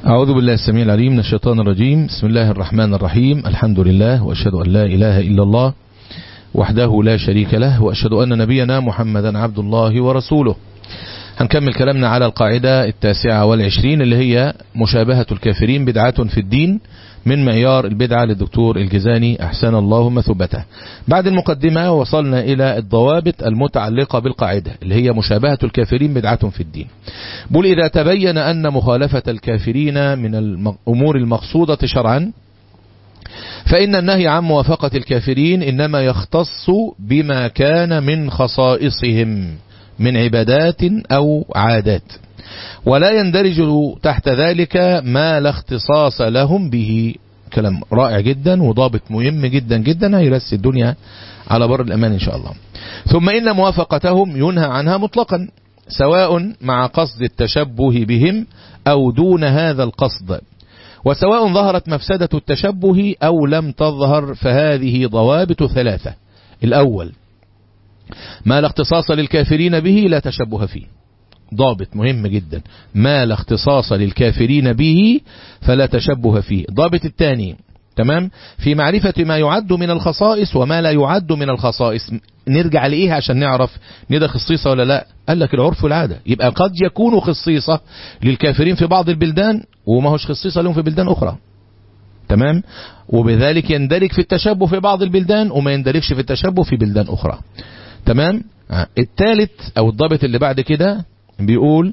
أعوذ بالله السميع العليم من الشيطان الرجيم بسم الله الرحمن الرحيم الحمد لله وأشهد أن لا إله إلا الله وحده لا شريك له وأشهد أن نبينا محمدا عبد الله ورسوله هنكمل كلامنا على القاعدة التاسعة والعشرين اللي هي مشابهة الكافرين بدعة في الدين من معيار البدعة للدكتور الجزاني أحسن الله مثوبته بعد المقدمة وصلنا إلى الضوابط المتعلقة بالقاعدة اللي هي مشابهة الكافرين بدعة في الدين بل إذا تبين أن مخالفة الكافرين من الأمور المقصودة شرعا فإن النهي عن موافقة الكافرين إنما يختص بما كان من خصائصهم من عبادات أو عادات ولا يندرج تحت ذلك ما لا اختصاص لهم به كلام رائع جدا وضابط مهم جدا جدا هيرسي الدنيا على بر الأمان إن شاء الله ثم إن موافقتهم ينهى عنها مطلقا سواء مع قصد التشبه بهم أو دون هذا القصد وسواء ظهرت مفسدة التشبه أو لم تظهر فهذه ضوابط ثلاثة الأول ما لا اختصاص للكافرين به لا تشبه فيه ضابط مهم جدا ما لا اختصاص للكافرين به فلا تشبه فيه ضابط الثاني تمام في معرفة ما يعد من الخصائص وما لا يعد من الخصائص نرجع لإيه عشان نعرف ندى خصيصة ولا لا قال لك العرف والعادة يبقى قد يكون خصيصة للكافرين في بعض البلدان وما هوش خصيصة لهم في بلدان أخرى تمام وبذلك يندرج في التشبه في بعض البلدان وما يندرجش في التشبه في بلدان أخرى تمام الثالث أو الضابط اللي بعد كده بيقول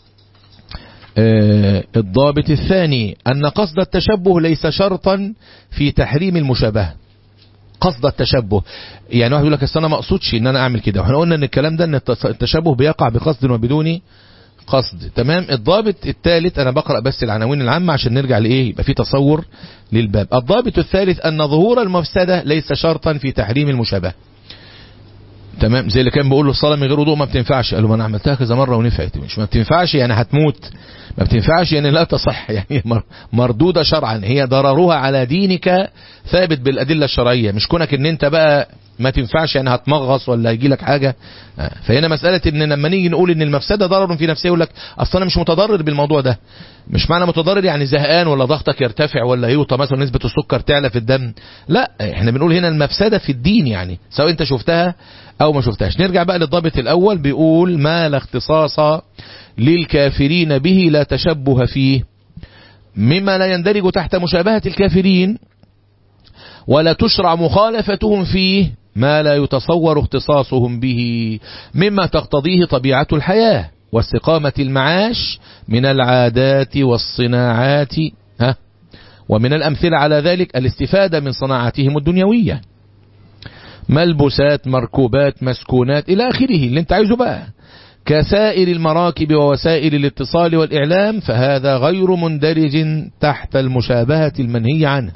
آه الضابط الثاني أن قصد التشبه ليس شرطا في تحريم المشابهة قصد التشبه يعني واحد يقول لك انا ما اقصدش ان انا اعمل كده واحنا قلنا ان الكلام ده ان التشبه بيقع بقصد وبدون قصد تمام الضابط الثالث انا بقرأ بس العناوين العامة عشان نرجع لايه يبقى في تصور للباب الضابط الثالث ان ظهور المفسدة ليس شرطا في تحريم المشابهة تمام زي اللي كان بيقول له الصلاه من غير وضوء ما بتنفعش قال له ما انا عملتها كذا مره ونفعت مش ما بتنفعش يعني هتموت ما بتنفعش يعني لا تصح يعني مردوده شرعا هي ضررها على دينك ثابت بالادله الشرعيه مش كونك ان انت بقى ما تنفعش يعني هتمغص ولا يجي لك حاجه فهنا مساله ان لما نيجي نقول ان المفسده ضرر في نفسه يقول لك اصل انا مش متضرر بالموضوع ده مش معنى متضرر يعني زهقان ولا ضغطك يرتفع ولا يوطى مثلا نسبه السكر تعلى في الدم لا احنا بنقول هنا المفسده في الدين يعني سواء انت شفتها او ما شفتهاش نرجع بقى للضابط الاول بيقول ما لا اختصاص للكافرين به لا تشبه فيه مما لا يندرج تحت مشابهة الكافرين ولا تشرع مخالفتهم فيه ما لا يتصور اختصاصهم به مما تقتضيه طبيعة الحياة واستقامة المعاش من العادات والصناعات ها ومن الأمثلة على ذلك الاستفادة من صناعتهم الدنيوية ملبوسات مركوبات مسكونات إلى آخره اللي انت عايزه بقى كسائر المراكب ووسائل الاتصال والإعلام فهذا غير مندرج تحت المشابهة المنهي عنها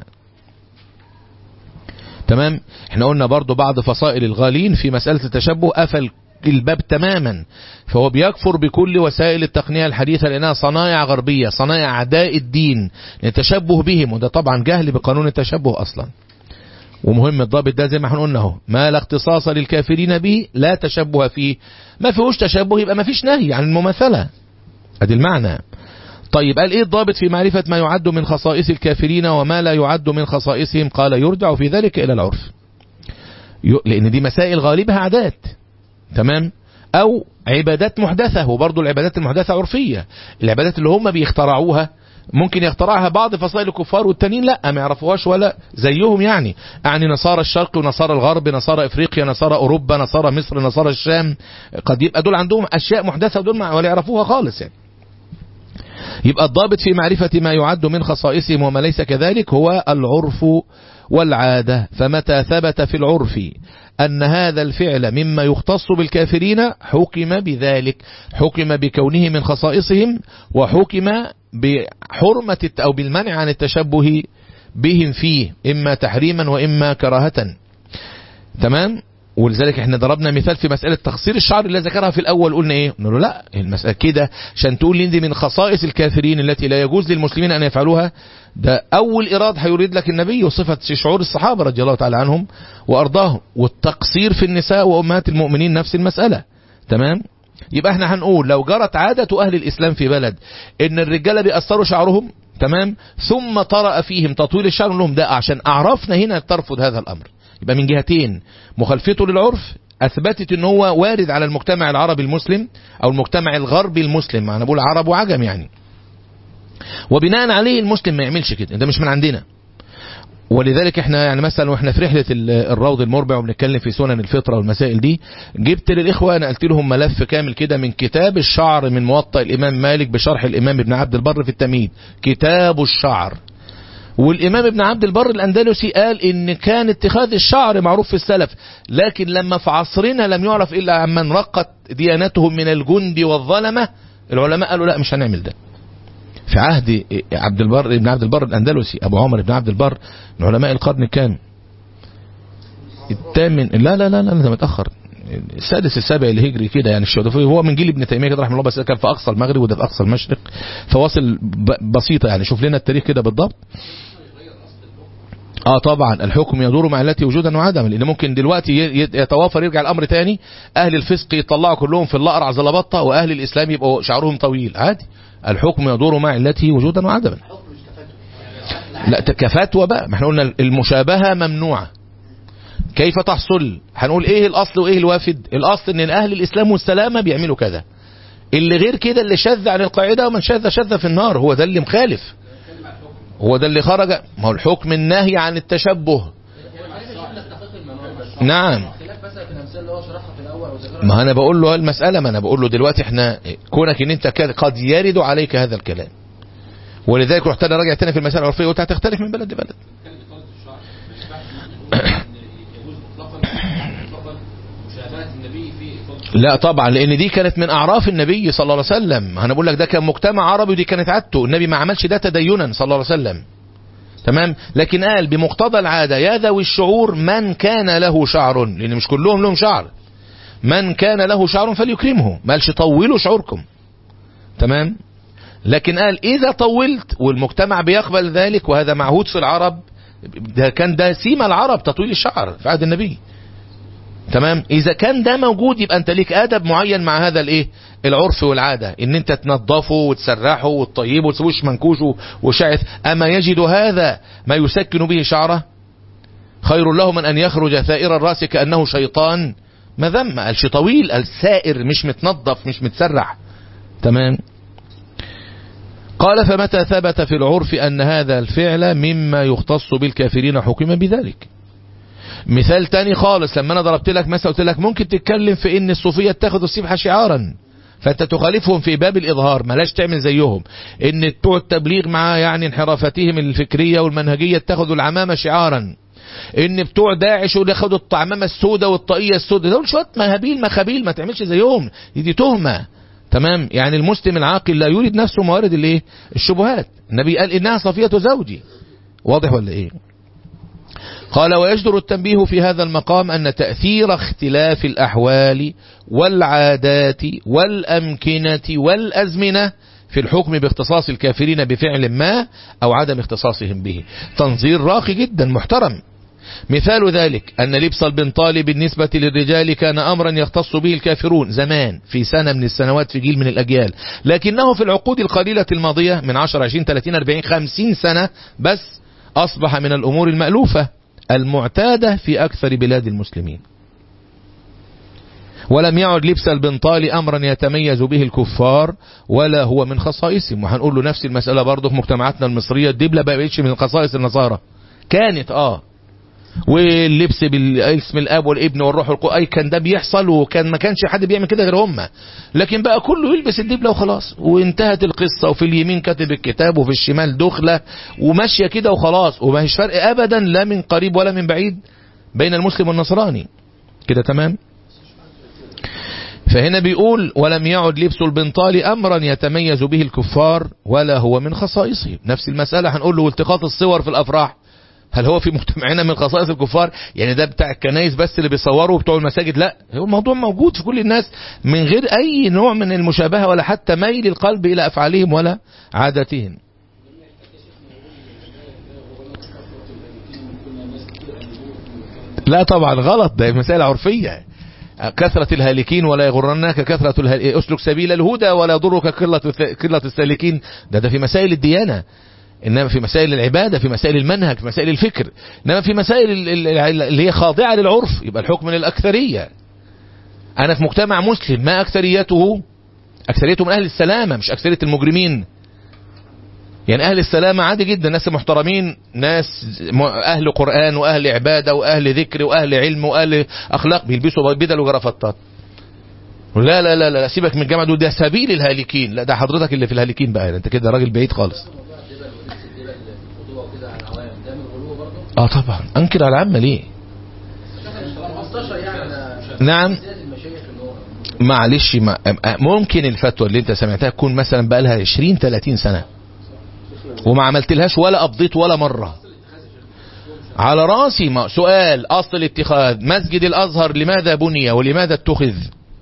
تمام احنا قلنا برضو بعض فصائل الغالين في مسألة التشبه قفل الباب تماما فهو بيكفر بكل وسائل التقنية الحديثة لأنها صنايع غربية صنايع أعداء الدين التشبه بهم وده طبعا جهل بقانون التشبه أصلا ومهم الضابط ده زي ما احنا قلنا اهو ما لا اختصاص للكافرين به لا تشبه فيه ما فيهوش تشبه يبقى ما فيش نهي عن المماثلة ادي المعنى طيب قال ايه الضابط في معرفة ما يعد من خصائص الكافرين وما لا يعد من خصائصهم قال يرجع في ذلك الى العرف لان دي مسائل غالبها عادات تمام او عبادات محدثة وبرضه العبادات المحدثة عرفية العبادات اللي هم بيخترعوها ممكن يخترعها بعض فصائل الكفار والتانيين لا ما يعرفوهاش ولا زيهم يعني يعني نصارى الشرق ونصارى الغرب نصارى افريقيا نصارى اوروبا نصارى مصر نصارى الشام قد يبقى دول عندهم اشياء محدثه ودول ولا يعرفوها خالص يعني يبقى الضابط في معرفة ما يعد من خصائصهم وما ليس كذلك هو العرف والعادة فمتى ثبت في العرف أن هذا الفعل مما يختص بالكافرين حكم بذلك حكم بكونه من خصائصهم وحكم بحرمة أو بالمنع عن التشبه بهم فيه إما تحريما وإما كراهة تمام ولذلك احنا ضربنا مثال في مسألة تقصير الشعر اللي ذكرها في الأول قلنا ايه قلنا له لا المسألة كده عشان تقول لي دي من خصائص الكافرين التي لا يجوز للمسلمين أن يفعلوها ده أول إراد هيريد لك النبي وصفة شعور الصحابة رضي الله تعالى عنهم وأرضاهم والتقصير في النساء وأمهات المؤمنين نفس المسألة تمام يبقى احنا هنقول لو جرت عادة أهل الإسلام في بلد إن الرجالة بيأثروا شعرهم تمام ثم طرأ فيهم تطويل الشعر نقول لهم ده عشان أعرفنا هنا ترفض هذا الأمر يبقى من جهتين مخالفته للعرف أثبتت ان هو وارد على المجتمع العربي المسلم أو المجتمع الغربي المسلم أنا بقول عرب وعجم يعني وبناء عليه المسلم ما يعملش كده ده مش من عندنا ولذلك احنا يعني مثلا واحنا في رحله الروض المربع وبنتكلم في سنن الفطره والمسائل دي جبت للاخوه نقلت لهم ملف كامل كده من كتاب الشعر من موطأ الامام مالك بشرح الامام ابن عبد البر في التمهيد كتاب الشعر والامام ابن عبد البر الاندلسي قال ان كان اتخاذ الشعر معروف في السلف لكن لما في عصرنا لم يعرف الا عمن رقت ديانتهم من الجند والظلمه العلماء قالوا لا مش هنعمل ده في عهد عبد البر ابن عبد البر الاندلسي ابو عمر بن عبد البر من علماء القرن الكام الثامن لا لا لا لا ده متاخر السادس السابع الهجري كده يعني الشافعي هو من جيل ابن تيميه كده رحمه الله بس كان في اقصى المغرب وده في اقصى المشرق فواصل بسيطه يعني شوف لنا التاريخ كده بالضبط اه طبعا الحكم يدور مع التي وجودا وعدما لان ممكن دلوقتي يتوافر يرجع الامر تاني اهل الفسق يطلعوا كلهم في الاقرع زلبطه واهل الاسلام يبقوا شعرهم طويل عادي الحكم يدور مع التي وجودا وعدما لا كفتوى بقى ما احنا قلنا المشابهه ممنوعه كيف تحصل هنقول ايه الاصل وايه الوافد الاصل ان اهل الاسلام والسلامه بيعملوا كذا اللي غير كده اللي شذ عن القاعده ومن شذ شذ في النار هو ده اللي مخالف هو ده اللي خرج ما هو الحكم النهي عن التشبه نعم ما انا بقول له المسألة ما انا بقول له دلوقتي احنا كونك ان انت قد يرد عليك هذا الكلام ولذلك رحت انا راجع تاني في المسألة العرفية قلت هتختلف من بلد لبلد لا طبعا لان دي كانت من اعراف النبي صلى الله عليه وسلم انا بقول لك ده كان مجتمع عربي ودي كانت عادته النبي ما عملش ده تدينا صلى الله عليه وسلم تمام لكن قال بمقتضى العادة يا ذوي الشعور من كان له شعر لان مش كلهم لهم شعر من كان له شعر فليكرمه ما قالش طولوا شعوركم تمام لكن قال اذا طولت والمجتمع بيقبل ذلك وهذا معهود في العرب ده كان ده سيما العرب تطويل الشعر في عهد النبي تمام اذا كان ده موجود يبقى انت ليك ادب معين مع هذا الايه العرف والعاده ان انت تنظفه وتسرحه وتطيبه وتسويش منكوش وشعث اما يجد هذا ما يسكن به شعره خير له من ان يخرج ثائر الراس كانه شيطان مذمه قالش طويل قال سائر مش متنظف مش متسرح تمام قال فمتى ثبت في العرف ان هذا الفعل مما يختص بالكافرين حكم بذلك مثال تاني خالص لما انا ضربت لك مثلا قلت لك ممكن تتكلم في ان الصوفيه تاخد السبحه شعارا فانت تخالفهم في باب الاظهار ملاش تعمل زيهم ان بتوع التبليغ مع يعني انحرافتهم الفكريه والمنهجيه تاخدوا العمامه شعارا ان بتوع داعش اللي خدوا الطعمامه السوداء والطاقيه السوداء دول شويه مهابيل مخابيل ما تعملش زيهم دي تهمه تمام يعني المسلم العاقل لا يريد نفسه موارد الايه الشبهات النبي قال انها صفيه زوجي واضح ولا ايه قال ويجدر التنبيه في هذا المقام أن تأثير اختلاف الأحوال والعادات والأمكنة والأزمنة في الحكم باختصاص الكافرين بفعل ما أو عدم اختصاصهم به تنظير راقي جدا محترم مثال ذلك أن لبس البنطال بالنسبة للرجال كان أمرا يختص به الكافرون زمان في سنة من السنوات في جيل من الأجيال لكنه في العقود القليلة الماضية من 10 20 30 40 50 سنة بس أصبح من الأمور المألوفة المعتادة في أكثر بلاد المسلمين ولم يعد لبس البنطال أمرا يتميز به الكفار ولا هو من خصائصهم وهنقول له نفس المسألة برضه في مجتمعاتنا المصرية الدبلة بقتش من خصائص النصارى كانت اه واللبس بالاسم الاب والابن والروح القدس اي كان ده بيحصل وكان ما كانش حد بيعمل كده غير هم لكن بقى كله يلبس الدبله وخلاص وانتهت القصه وفي اليمين كاتب الكتاب وفي الشمال دخله وماشيه كده وخلاص وما هيش فرق ابدا لا من قريب ولا من بعيد بين المسلم والنصراني كده تمام فهنا بيقول ولم يعد لبس البنطال امرا يتميز به الكفار ولا هو من خصائصهم نفس المساله هنقول له التقاط الصور في الافراح هل هو في مجتمعنا من خصائص الكفار يعني ده بتاع الكنايس بس اللي بيصوروا بتوع المساجد لا هو الموضوع موجود في كل الناس من غير اي نوع من المشابهه ولا حتى ميل القلب الى افعالهم ولا عاداتهم لا طبعا غلط ده مسائل عرفيه كثرة الهالكين ولا يغرنك كثرة الهالكين اسلك سبيل الهدى ولا يضرك قلة قلة السالكين ده ده في مسائل الديانة إنما في مسائل العبادة في مسائل المنهج في مسائل الفكر إنما في مسائل اللي هي خاضعة للعرف يبقى الحكم للأكثرية أنا في مجتمع مسلم ما أكثريته أكثريته من أهل السلامة مش أكثرية المجرمين يعني أهل السلامة عادي جدا ناس محترمين ناس أهل قرآن وأهل عبادة وأهل ذكر وأهل علم وأهل أخلاق بيلبسوا بدل وجرافطات لا لا لا لا سيبك من الجامعة دول ده سبيل الهالكين لا ده حضرتك اللي في الهالكين بقى انت كده راجل بعيد خالص اه طبعا انكر على العامة ليه نعم معلش ما ممكن الفتوى اللي انت سمعتها تكون مثلا بقى لها 20 30 سنة وما عملت لهاش ولا ابضيت ولا مرة على راسي ما سؤال اصل الاتخاذ مسجد الازهر لماذا بني ولماذا اتخذ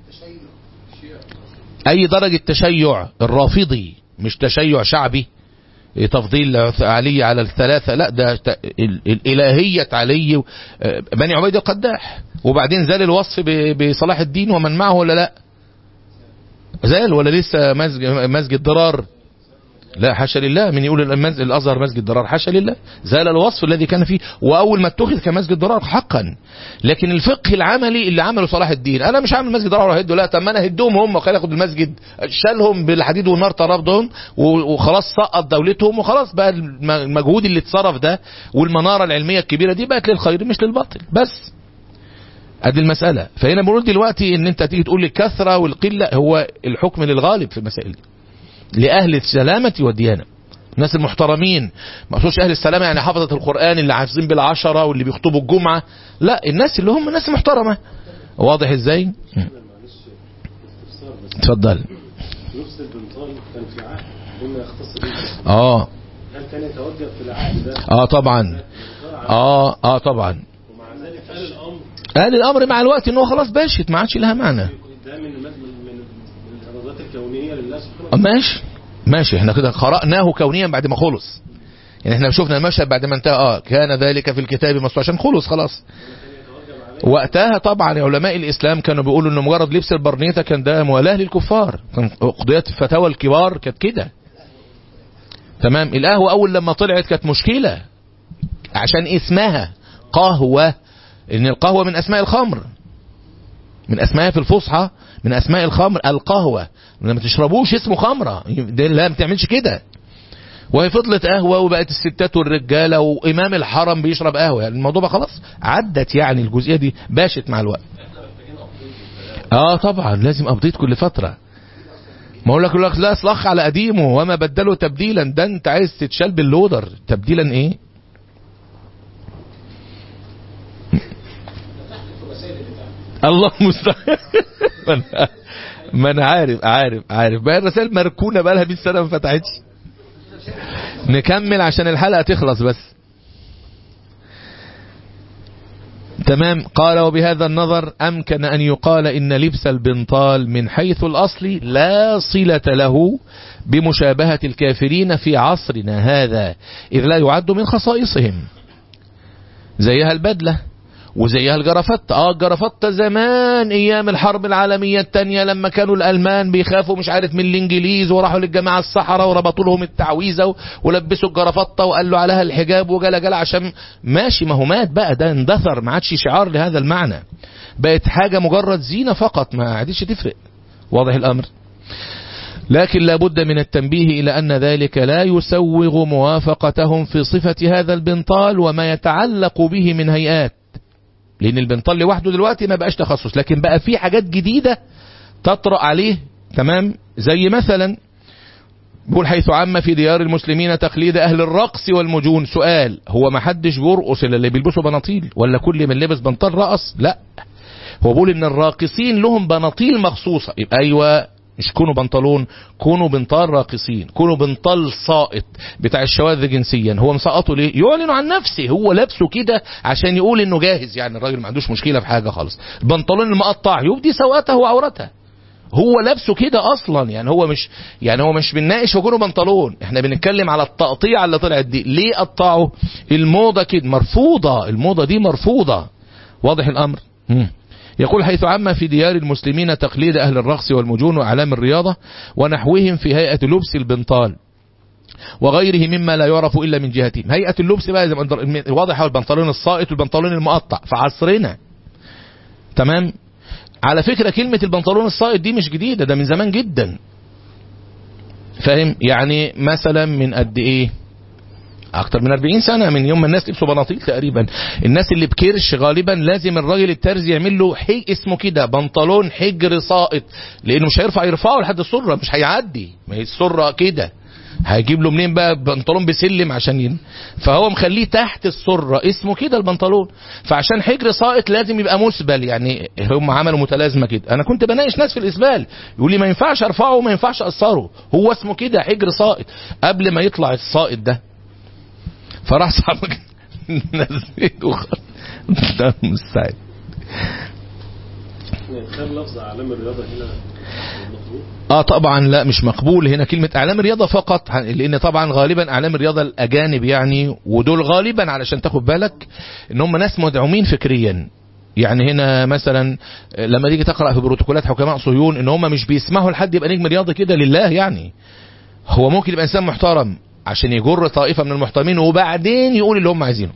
اي درجة تشيع الرافضي مش تشيع شعبي تفضيل علي على الثلاثة لا ده الالهية علي بني عبيد القداح وبعدين زال الوصف بصلاح الدين ومن معه ولا لا زال ولا لسه مسجد, مسجد ضرار لا حاشا لله من يقول الازهر مسجد ضرار حاشا لله زال الوصف الذي كان فيه واول ما اتخذ كمسجد ضرار حقا لكن الفقه العملي اللي عمله صلاح الدين انا مش عامل مسجد ضرار وهده لا طب ما انا هدهم هم خلي ياخد المسجد شالهم بالحديد والنار طردهم وخلاص سقط دولتهم وخلاص بقى المجهود اللي اتصرف ده والمناره العلميه الكبيره دي بقت للخير مش للباطل بس ادي المسألة فهنا بنقول دلوقتي ان انت تيجي تقول لي الكثرة والقلة هو الحكم للغالب في المسائل دي لأهل السلامة والديانة الناس المحترمين ما اقصدش اهل السلامة يعني حفظة القرآن اللي حافظين بالعشرة واللي بيخطبوا الجمعة لا الناس اللي هم الناس المحترمة واضح ازاي اتفضل نفس البنطال كان في عهد بما يختص به اه هل كان يتوجه في العهد ده اه طبعا اه اه طبعا ومع ذلك هل الامر قال الامر مع الوقت ان هو خلاص باشت ما عادش لها معنى ده من من من من الارادات الكونيه لله سبحانه آه، ماشي ماشي احنا كده قرأناه كونيا بعد ما خلص يعني احنا شفنا المشهد بعد ما انتهى اه كان ذلك في الكتاب مسطور عشان خلص خلاص وقتها طبعا علماء الاسلام كانوا بيقولوا ان مجرد لبس البرنيطه كان ده موالاه للكفار كان قضيه الفتاوى الكبار كانت كده تمام القهوه اول لما طلعت كانت مشكله عشان اسمها قهوه ان القهوه من اسماء الخمر من اسمائها في الفصحى من اسماء الخمر القهوه لما تشربوش اسمه خمره ده لا ما بتعملش كده وهي فضلت قهوه وبقت الستات والرجاله وامام الحرم بيشرب قهوه يعني الموضوع بقى خلاص عدت يعني الجزئيه دي باشت مع الوقت اه طبعا لازم ابديت كل فتره ما اقول لك يقول لك لا اصلح على قديمه وما بدله تبديلا ده انت عايز تتشال باللودر تبديلا ايه الله المستعان ما أنا- ما انا عارف عارف عارف بقى الرسائل مركونه بقى لها 100 سنه ما فتحتش نكمل عشان الحلقه تخلص بس تمام قال وبهذا النظر أمكن أن يقال إن لبس البنطال من حيث الأصل لا صلة له بمشابهة الكافرين في عصرنا هذا إذ لا يعد من خصائصهم زيها البدلة وزيها الجرافطة اه الجرافطة زمان ايام الحرب العالمية التانية لما كانوا الالمان بيخافوا مش عارف من الانجليز وراحوا للجماعة الصحراء وربطوا لهم التعويذة و- ولبسوا الجرافطة وقالوا عليها الحجاب وجلا جلا عشان ماشي ما هو مات بقى ده اندثر ما عادش شعار لهذا المعنى بقت حاجة مجرد زينة فقط ما عادش تفرق واضح الامر لكن لابد من التنبيه إلى أن ذلك لا يسوغ موافقتهم في صفة هذا البنطال وما يتعلق به من هيئات لأن البنطال لوحده دلوقتي ما بقاش تخصص لكن بقى في حاجات جديدة تطرأ عليه تمام زي مثلا بيقول حيث عم في ديار المسلمين تقليد أهل الرقص والمجون سؤال هو ما حدش بيرقص إلا اللي بيلبسوا بناطيل ولا كل من لبس بنطال رقص لا هو بيقول ان الراقصين لهم بناطيل مخصوصة يبقى ايوه مش كونوا بنطلون كونوا بنطال راقصين كونوا بنطال ساقط بتاع الشواذ جنسيا هو مسقطه ليه يعلن عن نفسه هو لابسه كده عشان يقول انه جاهز يعني الراجل ما عندوش مشكلة في حاجة خالص البنطلون المقطع يبدي سوءته وعورته هو لابسه كده اصلا يعني هو مش يعني هو مش بنناقش في كونه بنطلون احنا بنتكلم على التقطيع اللي طلعت دي ليه قطعوا الموضة كده مرفوضة الموضة دي مرفوضة واضح الامر مم. يقول حيث عم في ديار المسلمين تقليد أهل الرقص والمجون وأعلام الرياضة ونحوهم في هيئة لبس البنطال وغيره مما لا يعرف إلا من جهتهم هيئة اللبس بقى زي ما انت- واضح هو البنطلون السائط والبنطلون المقطع في عصرنا تمام على فكرة كلمة البنطلون السائط دي مش جديدة ده من زمان جدا فاهم يعني مثلا من قد ايه اكتر من 40 سنة من يوم ما الناس لبسوا بناطيل تقريبا الناس اللي بكرش غالبا لازم الراجل الترزي يعمل له حي اسمه كده بنطلون حجر سائط لانه مش هيرفع يرفعه لحد السرة مش هيعدي ما هي السرة كده هيجيب له منين بقى بنطلون بسلم عشان ين... فهو مخليه تحت السرة اسمه كده البنطلون فعشان حجر سائط لازم يبقى مسبل يعني هم عملوا متلازمة كده انا كنت بناقش ناس في الاسبال يقول لي ما ينفعش ارفعه وما ينفعش اقصره هو اسمه كده حجر سائط قبل ما يطلع السائط ده فراح صاحبك نزلت وخ ده مستعد يعني خير لفظ اعلام الرياضه هنا مطلوب اه طبعا لا مش مقبول هنا كلمة اعلام الرياضة فقط لان طبعا غالبا اعلام الرياضة الاجانب يعني ودول غالبا علشان تاخد بالك ان هم ناس مدعومين فكريا يعني هنا مثلا لما تيجي تقرأ في بروتوكولات حكماء صهيون ان هم مش بيسمحوا لحد يبقى نجم رياضي كده لله يعني هو ممكن يبقى انسان محترم عشان يجر طائفة من المحترمين وبعدين يقول اللي هم عايزينه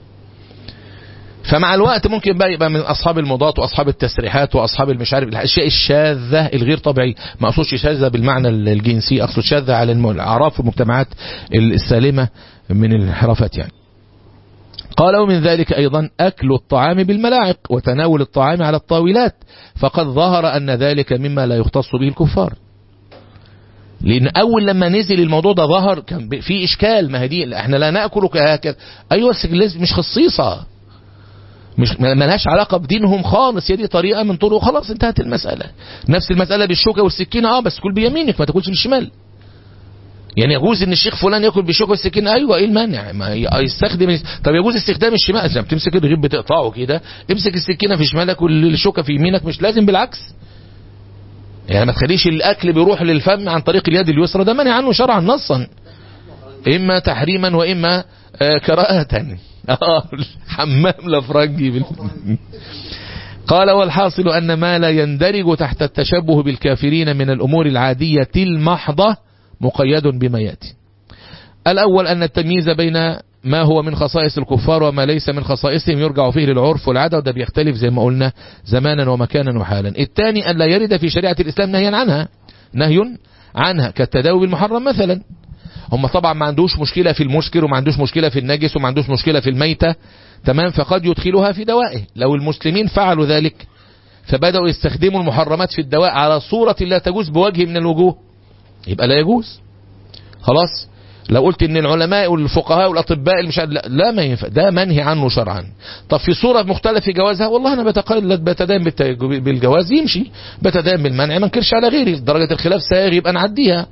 فمع الوقت ممكن بقى يبقى من اصحاب المضاد واصحاب التسريحات واصحاب المش عارف الاشياء الشاذه الغير طبيعيه ما اقصدش شاذه بالمعنى الجنسي اقصد شاذه على الم- الاعراف والمجتمعات السالمه من الانحرافات يعني قال ومن ذلك أيضا أكل الطعام بالملاعق وتناول الطعام على الطاولات فقد ظهر أن ذلك مما لا يختص به الكفار لأن أول لما نزل الموضوع ده ظهر كان ب- في إشكال ما هي دي احنا لا نأكل هكذا أيوة السجلز مش خصيصة مش ما- ملهاش علاقة بدينهم خالص هي دي طريقة من طرق خلاص انتهت المسألة نفس المسألة بالشوكة والسكينة اه بس كل بيمينك ما تاكلش بالشمال يعني يجوز ان الشيخ فلان ياكل بالشوكة والسكينة ايوه ايه المانع ما ي- يستخدم طب يجوز استخدام الشمال زي ما بتمسك الرغيف بتقطعه كده امسك السكينة في شمالك والشوكة في يمينك مش لازم بالعكس يعني ما تخليش الاكل بيروح للفم عن طريق اليد اليسرى ده منع عنه شرعا نصا اما تحريما واما آه، كراهة اه حمام لفرنجي بال... قال والحاصل أن ما لا يندرج تحت التشبه بالكافرين من الأمور العادية المحضة مقيد بما يأتي الأول أن التمييز بين ما هو من خصائص الكفار وما ليس من خصائصهم يرجع فيه للعرف والعادة وده بيختلف زي ما قلنا زمانا ومكانا وحالا الثاني أن لا يرد في شريعة الإسلام نهيا عنها نهي عنها كالتداوي بالمحرم مثلا هم طبعا ما عندوش مشكلة في المسكر وما عندوش مشكلة في النجس وما عندوش مشكلة في الميتة تمام فقد يدخلها في دوائه لو المسلمين فعلوا ذلك فبدأوا يستخدموا المحرمات في الدواء على صورة لا تجوز بوجه من الوجوه يبقى لا يجوز خلاص لو قلت ان العلماء والفقهاء والاطباء المش لا, لا ما ينفع ده منهي عنه شرعا طب في صورة مختلف في جوازها والله انا بتقلد بتدين بالت- بالجواز يمشي بتدين بالمنع ما انكرش على غيري درجة الخلاف سائغ يبقى نعديها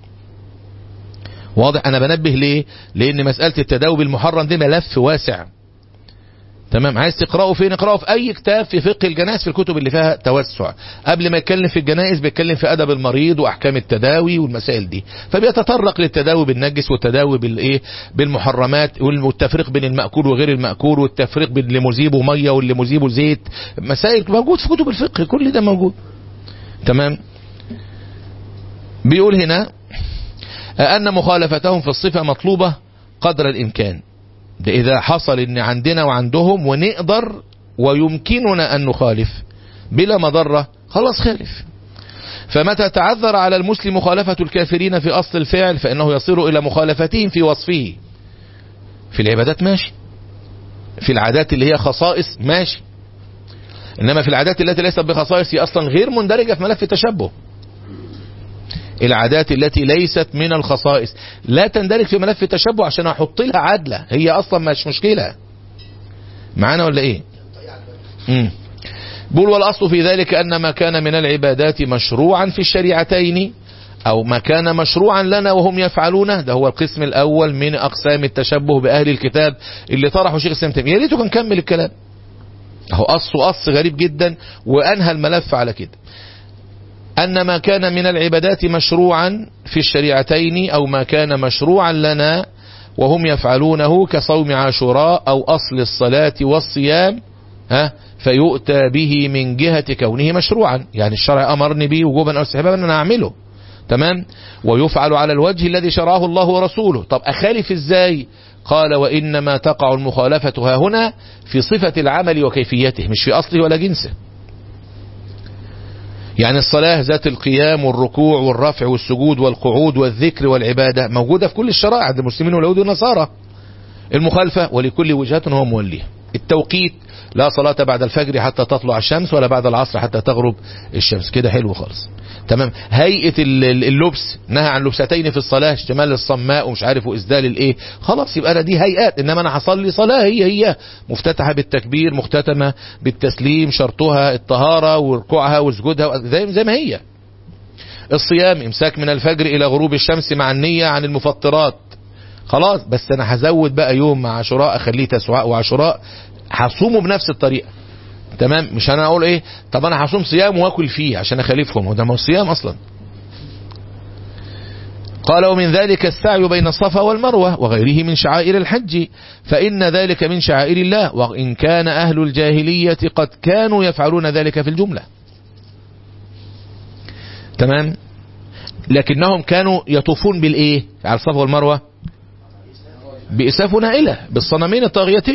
واضح انا بنبه ليه لان مسألة التداوي بالمحرم دي ملف واسع تمام عايز تقرأه فين اقرأه في اي كتاب في فقه الجنائز في الكتب اللي فيها توسع قبل ما يتكلم في الجنائز بيتكلم في ادب المريض واحكام التداوي والمسائل دي فبيتطرق للتداوي بالنجس والتداوي بالايه بالمحرمات والتفريق بين المأكول وغير المأكول والتفريق بين اللي مذيبه ميه واللي مذيبه زيت مسائل موجود في كتب الفقه كل ده موجود تمام بيقول هنا أن مخالفتهم في الصفة مطلوبة قدر الإمكان ده إذا حصل إن عندنا وعندهم ونقدر ويمكننا أن نخالف بلا مضرة خلاص خالف فمتى تعذر على المسلم مخالفة الكافرين في أصل الفعل فإنه يصير إلى مخالفتهم في وصفه في العبادات ماشي في العادات اللي هي خصائص ماشي إنما في العادات التي ليست بخصائص هي أصلا غير مندرجة في ملف التشبه العادات التي ليست من الخصائص لا تندرج في ملف التشبه عشان احط لها عدلة هي اصلا مش مشكلة معانا ولا ايه مم. بول والاصل في ذلك ان ما كان من العبادات مشروعا في الشريعتين او ما كان مشروعا لنا وهم يفعلونه ده هو القسم الاول من اقسام التشبه باهل الكتاب اللي طرحه شيخ الاسلام تيميه يا ريته كان كمل الكلام اهو قص وقص غريب جدا وانهى الملف على كده أن ما كان من العبادات مشروعا في الشريعتين أو ما كان مشروعا لنا وهم يفعلونه كصوم عاشوراء أو أصل الصلاة والصيام ها فيؤتى به من جهة كونه مشروعا يعني الشرع أمرني به وجوبا أو استحبابا أن أنا أعمله تمام ويفعل على الوجه الذي شرعه الله ورسوله طب أخالف إزاي قال وإنما تقع المخالفة ها هنا في صفة العمل وكيفيته مش في أصله ولا جنسه يعني الصلاة ذات القيام والركوع والرفع والسجود والقعود والذكر والعبادة موجودة في كل الشرائع عند المسلمين واليهود والنصارى المخالفة ولكل وجهة هو موليها التوقيت لا صلاة بعد الفجر حتى تطلع الشمس ولا بعد العصر حتى تغرب الشمس كده حلو خالص تمام هيئة اللبس نهى عن لبستين في الصلاة اشتمال الصماء ومش عارف وإسدال الايه خلاص يبقى أنا دي هيئات إنما أنا هصلي صلاة هي هي مفتتحة بالتكبير مختتمة بالتسليم شرطها الطهارة وركوعها وسجودها زي زي ما هي الصيام امساك من الفجر إلى غروب الشمس مع النية عن المفطرات خلاص بس أنا هزود بقى يوم مع عاشوراء أخليه تسعاء وعاشوراء هصومه بنفس الطريقة تمام مش انا اقول ايه طب انا هصوم صيام واكل فيه عشان اخالفهم وده ما هو صيام اصلا قال ومن ذلك السعي بين الصفا والمروة وغيره من شعائر الحج فإن ذلك من شعائر الله وإن كان أهل الجاهلية قد كانوا يفعلون ذلك في الجملة تمام لكنهم كانوا يطوفون بالإيه على الصفا والمروة بإساف نائلة بالصنمين الطاغيتين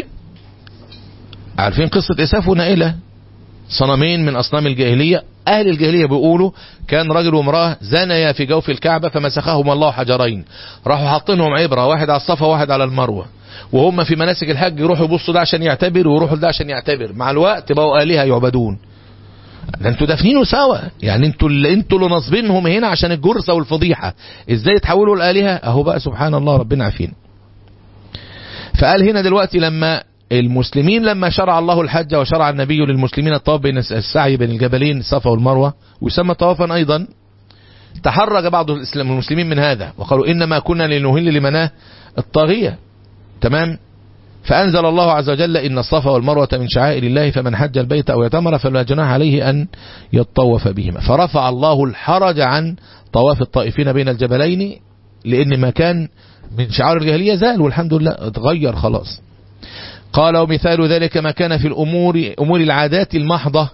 عارفين قصة إساف ونائلة صنمين من أصنام الجاهلية أهل الجاهلية بيقولوا كان رجل وامرأة زنيا في جوف الكعبة فمسخهم الله حجرين راحوا حاطينهم عبرة واحد على الصفا واحد على المروة وهم في مناسك الحج يروحوا يبصوا ده عشان يعتبر ويروحوا ده عشان يعتبر مع الوقت بقوا آلهة يعبدون ده انتوا دافنينه سوا يعني انتوا اللي انتوا اللي ناصبينهم هنا عشان الجرسة والفضيحة ازاي تحولوا الآلهة اهو بقى سبحان الله ربنا عارفين فقال هنا دلوقتي لما المسلمين لما شرع الله الحج وشرع النبي للمسلمين الطواف بين السعي بين الجبلين الصفا والمروة ويسمى طوافا أيضا تحرج بعض المسلمين من هذا وقالوا إنما كنا لنهل لمناه الطاغية تمام فأنزل الله عز وجل إن الصفا والمروة من شعائر الله فمن حج البيت أو يتمر فلا جناح عليه أن يطوف بهما فرفع الله الحرج عن طواف الطائفين بين الجبلين لأن ما كان من شعائر الجاهلية زال والحمد لله اتغير خلاص قال ومثال ذلك ما كان في الأمور أمور العادات المحضة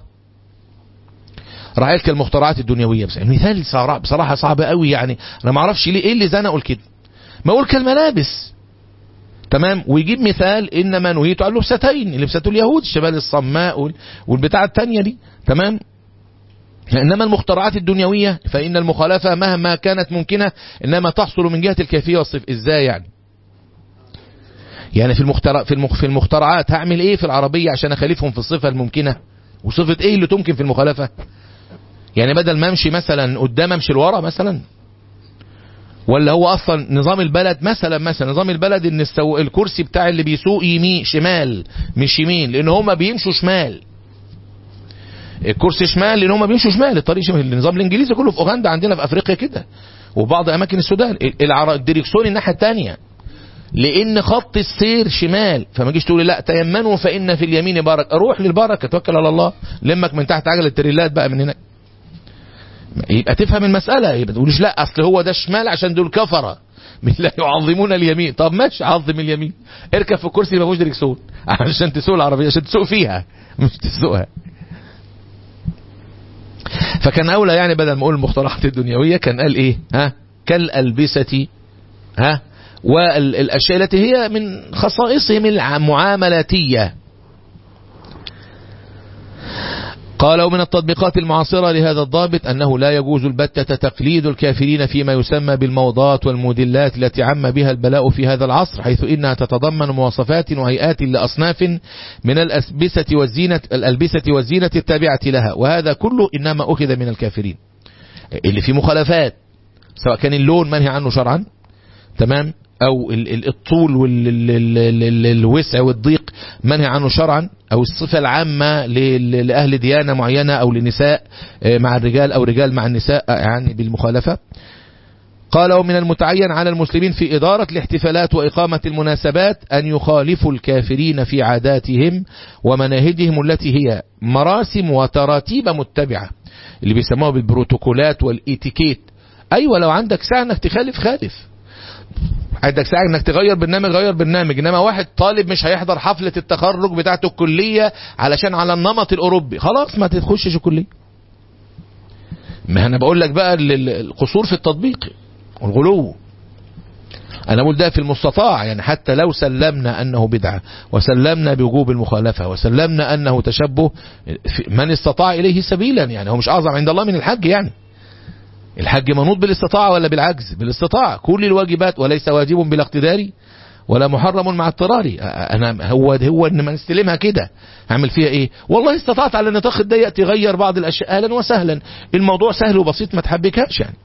رأيت كالمخترعات الدنيوية بس مثال بصراحة صعب قوي يعني أنا ما اعرفش ليه إيه اللي زي أنا أقول كده ما أقول كالملابس تمام ويجيب مثال إنما نهيت عن لبستين لبسة اليهود الشمال الصماء والبتاعة التانية دي تمام إنما المخترعات الدنيوية فإن المخالفة مهما كانت ممكنة إنما تحصل من جهة الكيفية والصف إزاي يعني يعني في المخترع في المخ في المخترعات هعمل ايه في العربية عشان اخالفهم في الصفة الممكنة وصفة ايه اللي تمكن في المخالفة يعني بدل ما امشي مثلا قدام امشي لورا مثلا ولا هو اصلا نظام البلد مثلا مثلا نظام البلد ان السو... الكرسي بتاع اللي بيسوق يمين شمال مش يمين لان هم بيمشوا شمال الكرسي شمال لان هم بيمشوا شمال الطريق شمال النظام الانجليزي كله في اوغندا عندنا في افريقيا كده وبعض اماكن السودان العر... الدريكسون الناحيه الثانيه لان خط السير شمال فما جيش تقول لا تيمنوا فان في اليمين بركه روح للبركه توكل على الله لمك من تحت عجله التريلات بقى من هناك يبقى تفهم المساله يبقى تقولش لا اصل هو ده شمال عشان دول كفره لا يعظمون اليمين طب ماشي عظم اليمين اركب في الكرسي ما فيهوش دريكسون عشان تسوق العربيه عشان تسوق فيها مش تسوقها فكان اولى يعني بدل ما اقول المخترعات الدنيويه كان قال ايه ها كالالبسه ها والأشياء التي هي من خصائصهم المعاملاتية قال ومن التطبيقات المعاصرة لهذا الضابط أنه لا يجوز البتة تقليد الكافرين فيما يسمى بالموضات والمودلات التي عم بها البلاء في هذا العصر حيث إنها تتضمن مواصفات وهيئات لأصناف من الألبسة والزينة, الألبسة والزينة التابعة لها وهذا كله إنما أخذ من الكافرين اللي في مخالفات سواء كان اللون منهي عنه شرعا تمام او الطول والوسع والضيق منهي عنه شرعا او الصفة العامة لأهل ديانة معينة او لنساء مع الرجال او رجال مع النساء يعني بالمخالفة قال ومن المتعين على المسلمين في إدارة الاحتفالات وإقامة المناسبات أن يخالفوا الكافرين في عاداتهم ومناهجهم التي هي مراسم وتراتيب متبعة اللي بيسموها بالبروتوكولات والإيتيكيت أيوة لو عندك ساعة أنك تخالف خالف عندك ساعة انك تغير برنامج غير برنامج انما واحد طالب مش هيحضر حفلة التخرج بتاعته الكلية علشان على النمط الاوروبي خلاص ما تخشش الكلية ما انا بقول لك بقى ال- ال- القصور في التطبيق والغلو انا بقول ده في المستطاع يعني حتى لو سلمنا انه بدعة وسلمنا بوجوب المخالفة وسلمنا انه تشبه في- من استطاع اليه سبيلا يعني هو مش اعظم عند الله من الحج يعني الحج منوط بالاستطاعة ولا بالعجز بالاستطاعة كل الواجبات وليس واجب بلا اقتدار ولا محرم مع اضطراري انا هو هو ان ما نستلمها كده اعمل فيها ايه والله استطعت على النطاق الضيق تغير بعض الاشياء اهلا وسهلا الموضوع سهل وبسيط ما تحبكهاش يعني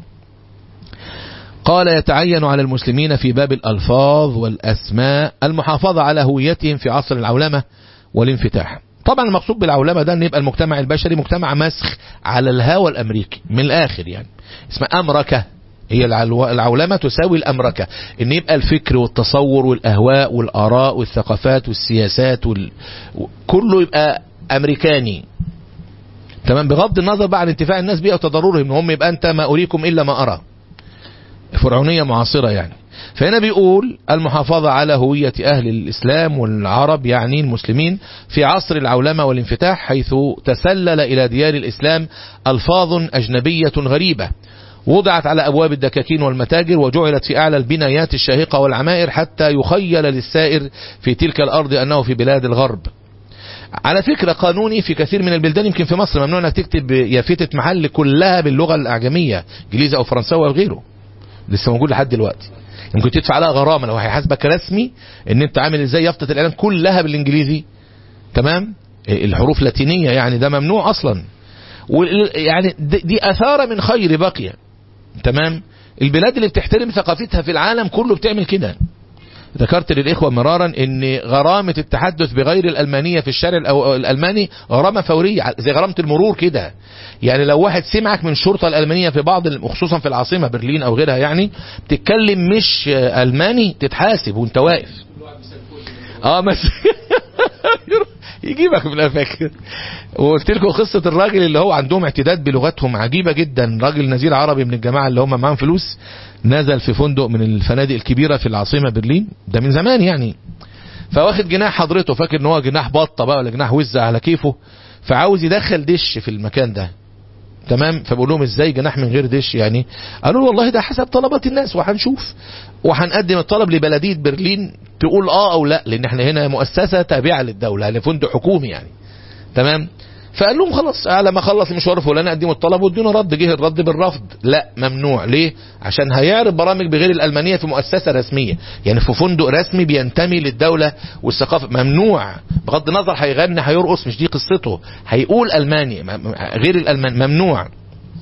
قال يتعين على المسلمين في باب الألفاظ والأسماء المحافظة على هويتهم في عصر العولمة والانفتاح طبعا المقصود بالعولمة ده ان يبقى المجتمع البشري مجتمع مسخ على الهوى الأمريكي من الآخر يعني اسمها أمركة هي العلو- العولمة تساوي الأمركة ان يبقى الفكر والتصور والأهواء والآراء والثقافات والسياسات وال... كله يبقى أمريكاني تمام بغض النظر بقى عن انتفاع الناس بيه وتضررهم ان هم يبقى انت ما اريكم الا ما ارى فرعونية معاصرة يعني فهنا بيقول المحافظة على هوية أهل الإسلام والعرب يعني المسلمين في عصر العولمة والانفتاح حيث تسلل إلى ديار الإسلام ألفاظ أجنبية غريبة وضعت على أبواب الدكاكين والمتاجر وجعلت في أعلى البنايات الشاهقة والعمائر حتى يخيل للسائر في تلك الأرض أنه في بلاد الغرب على فكرة قانوني في كثير من البلدان يمكن في مصر ممنوع انك تكتب يافتة محل كلها باللغة الأعجمية انجليزي أو فرنساوي أو غيره لسه موجود لحد دلوقتي ممكن تدفع عليها غرامه لو هيحاسبك رسمي ان انت عامل ازاي يافطه الاعلان كلها بالانجليزي تمام الحروف لاتينيه يعني ده ممنوع اصلا وال- يعني دي دي اثاره من خير بقيه تمام البلاد اللي بتحترم ثقافتها في العالم كله بتعمل كده ذكرت للإخوة مرارا ان غرامة التحدث بغير الألمانية في الشارع الأو- الألماني غرامة فورية زي غرامة المرور كده يعني لو واحد سمعك من الشرطة الألمانية في بعض ال- وخصوصا في العاصمة برلين أو غيرها يعني بتتكلم مش آه، ألماني تتحاسب وانت واقف اه بس يجيبك من الافاكر وقلت لكم قصه الراجل اللي هو عندهم اعتداد بلغتهم عجيبه جدا راجل نزيل عربي من الجماعه اللي هم معاهم فلوس نزل في فندق من الفنادق الكبيره في العاصمه برلين ده من زمان يعني فواخد جناح حضرته فاكر ان هو جناح بطه بقى ولا جناح وزه على كيفه فعاوز يدخل دش في المكان ده تمام فبقول لهم ازاي جناح من غير دش يعني قالوا له والله ده حسب طلبات الناس وهنشوف وهنقدم الطلب لبلديه برلين تقول اه او لا لان احنا هنا مؤسسه تابعه للدوله يعني فندق حكومي يعني تمام فقال لهم خلاص على ما اخلص المشوار فلان اقدموا الطلب وادونا رد جه الرد بالرفض لا ممنوع ليه عشان هيعرض برامج بغير الالمانيه في مؤسسه رسميه يعني في فندق رسمي بينتمي للدوله والثقافه ممنوع بغض النظر هيغني هيرقص مش دي قصته هيقول الماني م- م- غير الالمان ممنوع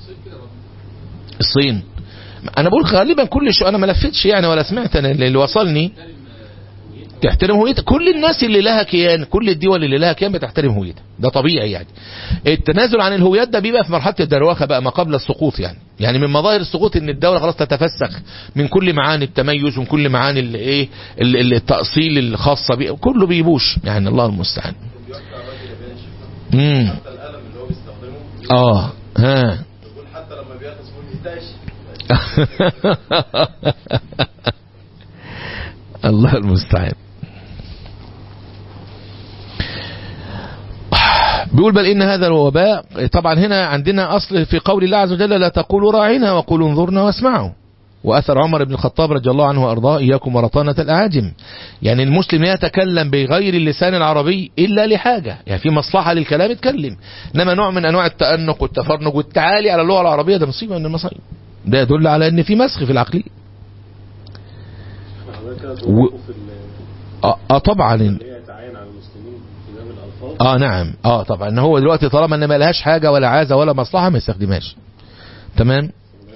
الصين انا بقول غالبا كل شيء انا ما لفتش يعني ولا سمعت انا اللي اللي وصلني تحترم هويتها كل الناس اللي لها كيان كل الدول اللي لها كيان بتحترم هويتها ده طبيعي يعني التنازل عن الهويات ده بيبقى في مرحله الدروخه بقى ما قبل السقوط يعني يعني من مظاهر السقوط ان الدوله خلاص تتفسخ من كل معاني التميز ومن كل معاني ال- ايه ال- ال- التاصيل الخاصه بيه كله بيبوش يعني الله المستعان امم حتى القلم اللي هو بيستخدمه اه ها بيقول حتى لما بياخد فول يتاش الله المستعان بيقول بل إن هذا الوباء طبعا هنا عندنا أصل في قول الله عز وجل لا تقولوا راعنا وقولوا انظرنا واسمعوا وأثر عمر بن الخطاب رضي الله عنه وأرضاه إياكم ورطانة الأعاجم يعني المسلم لا يتكلم بغير اللسان العربي إلا لحاجة يعني في مصلحة للكلام يتكلم إنما نوع من أنواع التأنق والتفرنج والتعالي على اللغة العربية ده مصيبة من المصايب ده يدل على أن في مسخ في العقلية حضرتك كده و- توقفوا في ال- آه, آه طبعا اللي هي يتعين على المسلمين في باب الالفاظ اه نعم اه طبعا ان هو دلوقتي طالما ان ما لهاش حاجه ولا عازه ولا مصلحه ما يستخدمهاش تمام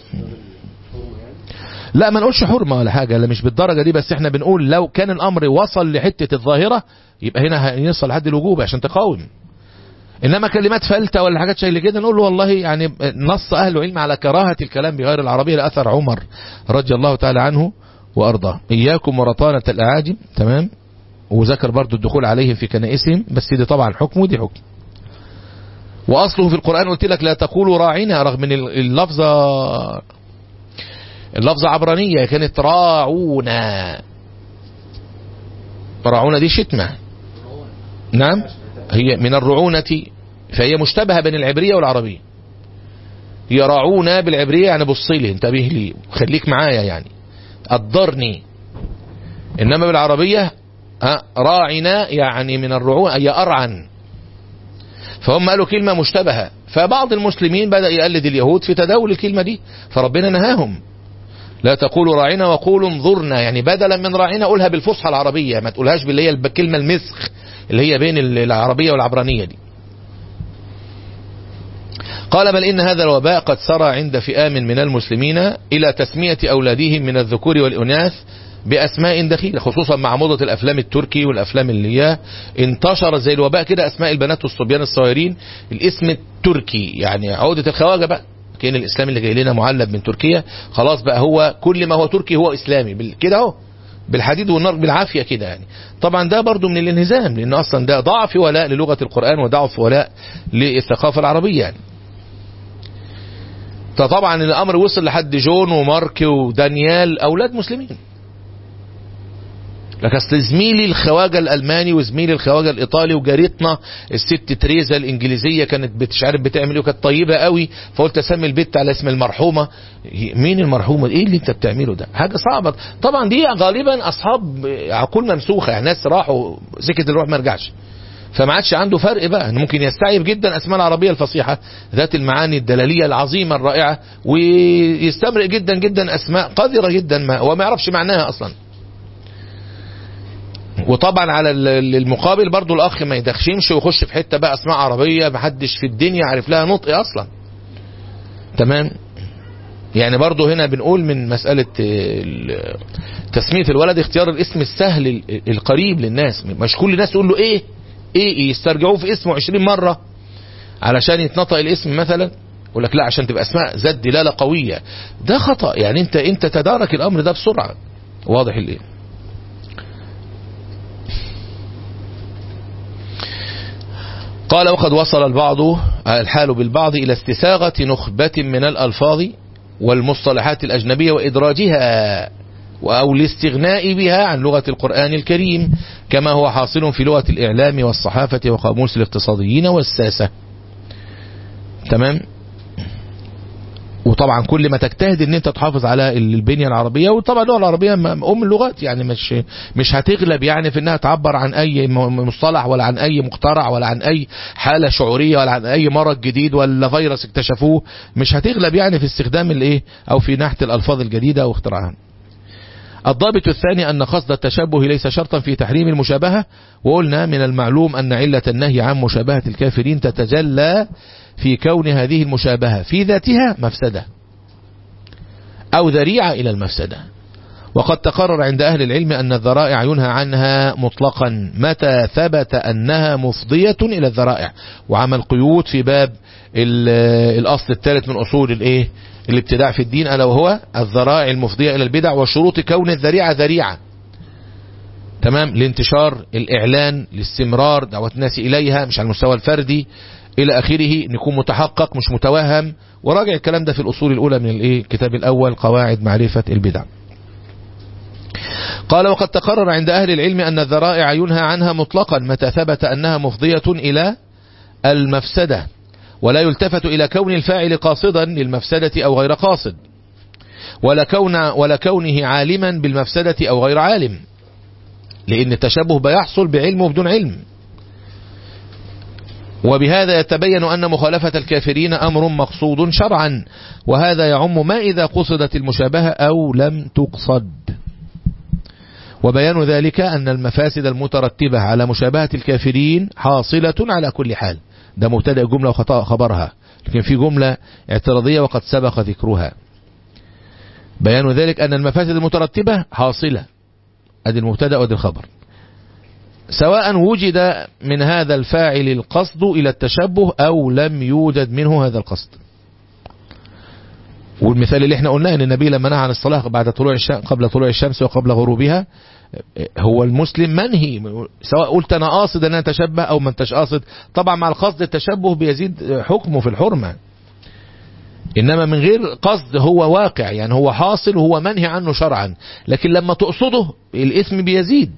لا ما نقولش حرمه ولا حاجه لا مش بالدرجه دي بس احنا بنقول لو كان الامر وصل لحته الظاهره يبقى هنا هيوصل لحد الوجوب عشان تقاوم انما كلمات فلتة ولا حاجات شيء كده نقول له والله يعني نص اهل العلم على كراهه الكلام بغير العربيه لاثر عمر رضي الله تعالى عنه وارضاه اياكم ورطانه الاعاجم تمام وذكر برضو الدخول عليهم في كنائسهم بس دي طبعا حكم ودي حكم واصله في القران قلت لك لا تقولوا راعنا رغم ان اللفظه اللفظه عبرانيه كانت راعونا راعونا دي شتمه نعم هي من الرعونة فهي مشتبهة بين العبرية والعربية يراعونا بالعبرية يعني بص لي انتبه لي خليك معايا يعني قدرني إنما بالعربية آه، راعنا يعني من الرعون أي أرعن فهم قالوا كلمة مشتبهة فبعض المسلمين بدأ يقلد اليهود في تداول الكلمة دي فربنا نهاهم لا تقولوا راعنا وقولوا انظرنا يعني بدلا من راعنا قولها بالفصحى العربية ما تقولهاش باللي هي الكلمة المسخ اللي هي بين العربية والعبرانية دي قال بل إن هذا الوباء قد سرى عند فئام من المسلمين إلى تسمية أولادهم من الذكور والإناث بأسماء دخيلة خصوصا مع موضة الأفلام التركي والأفلام اللي هي انتشر زي الوباء كده أسماء البنات والصبيان الصغيرين الاسم التركي يعني عودة الخواجة بقى كان الإسلام اللي جاي لنا معلب من تركيا خلاص بقى هو كل ما هو تركي هو إسلامي بال- كده اهو بالحديد والنار بالعافية كده يعني طبعا ده برضو من الانهزام لأن أصلا ده ضعف ولاء للغة القرآن وضعف ولاء للثقافة العربية يعني فطبعا الأمر وصل لحد جون ومارك ودانيال أولاد مسلمين لك اصل زميلي الخواجه الالماني وزميلي الخواجه الايطالي وجارتنا الست تريزا الانجليزيه كانت مش عارف بتعمل ايه وكانت طيبه قوي فقلت اسمي البت على اسم المرحومه مين المرحومه ايه اللي انت بتعمله ده حاجه صعبه طبعا دي غالبا اصحاب عقول ممسوخه يعني ناس راحوا سكه الروح ما رجعش فما عادش عنده فرق بقى انه ممكن يستعيب جدا اسماء العربيه الفصيحه ذات المعاني الدلاليه العظيمه الرائعه ويستمرئ جدا جدا اسماء قذره جدا ما وما يعرفش معناها اصلا وطبعا على ال- ال- المقابل برضو الاخ ما يدخشمش ويخش في حته بقى اسماء عربيه محدش في الدنيا عارف لها نطق اصلا تمام يعني برضو هنا بنقول من مسألة ال- تسمية الولد اختيار الاسم السهل ال- القريب للناس مش كل الناس تقول له ايه ايه يسترجعوه في اسمه 20 مرة علشان يتنطق الاسم مثلا يقول لك لا عشان تبقى اسماء ذات دلالة قوية ده خطأ يعني انت انت تدارك الامر ده بسرعة واضح الايه قال وقد وصل البعض الحال بالبعض إلى استساغة نخبة من الألفاظ والمصطلحات الأجنبية وإدراجها أو الاستغناء بها عن لغة القرآن الكريم كما هو حاصل في لغة الإعلام والصحافة وقاموس الاقتصاديين والساسة تمام وطبعا كل ما تجتهد ان انت تحافظ على البنيه العربيه وطبعا اللغه العربيه م- ام اللغات يعني مش مش هتغلب يعني في انها تعبر عن اي م- مصطلح ولا عن اي مخترع ولا عن اي حاله شعوريه ولا عن اي مرض جديد ولا فيروس اكتشفوه مش هتغلب يعني في استخدام الايه او في نحت الالفاظ الجديده واختراعها الضابط الثاني أن قصد التشبه ليس شرطا في تحريم المشابهة وقلنا من المعلوم أن علة النهي عن مشابهة الكافرين تتجلى في كون هذه المشابهة في ذاتها مفسدة أو ذريعة إلى المفسدة وقد تقرر عند أهل العلم أن الذرائع ينهى عنها مطلقا متى ثبت أنها مفضية إلى الذرائع وعمل قيود في باب ال- الأصل الثالث من أصول الإيه الابتداع في الدين ألا وهو الذرائع المفضية إلى البدع وشروط كون الذريعة ذريعة تمام لانتشار الإعلان لاستمرار دعوة الناس إليها مش على المستوى الفردي إلى آخره نكون متحقق مش متوهم وراجع الكلام ده في الأصول الأولى من الإيه الكتاب الأول قواعد معرفة البدع قال وقد تقرر عند أهل العلم أن الذرائع ينهى عنها مطلقا متى ثبت أنها مفضية إلى المفسدة ولا يلتفت إلى كون الفاعل قاصدا للمفسدة أو غير قاصد ولا, كون ولا كونه عالما بالمفسدة أو غير عالم لأن التشبه بيحصل بعلم وبدون علم وبهذا يتبين أن مخالفة الكافرين أمر مقصود شرعا وهذا يعم ما إذا قصدت المشابهة أو لم تقصد وبيان ذلك أن المفاسد المترتبة على مشابهة الكافرين حاصلة على كل حال ده مبتدأ جملة وخطأ خبرها لكن في جملة اعتراضية وقد سبق ذكرها بيان ذلك أن المفاسد المترتبة حاصلة أدي المبتدأ وأدي الخبر سواء وجد من هذا الفاعل القصد إلى التشبه أو لم يوجد منه هذا القصد والمثال اللي احنا قلناه ان النبي لما نهى عن الصلاة بعد طلوع الشمس قبل طلوع الشمس وقبل غروبها هو المسلم منهي سواء قلت انا قاصد ان انا اتشبه او ما انتش قاصد طبعا مع القصد التشبه بيزيد حكمه في الحرمة انما من غير قصد هو واقع يعني هو حاصل وهو منهي عنه شرعا لكن لما تقصده الاسم بيزيد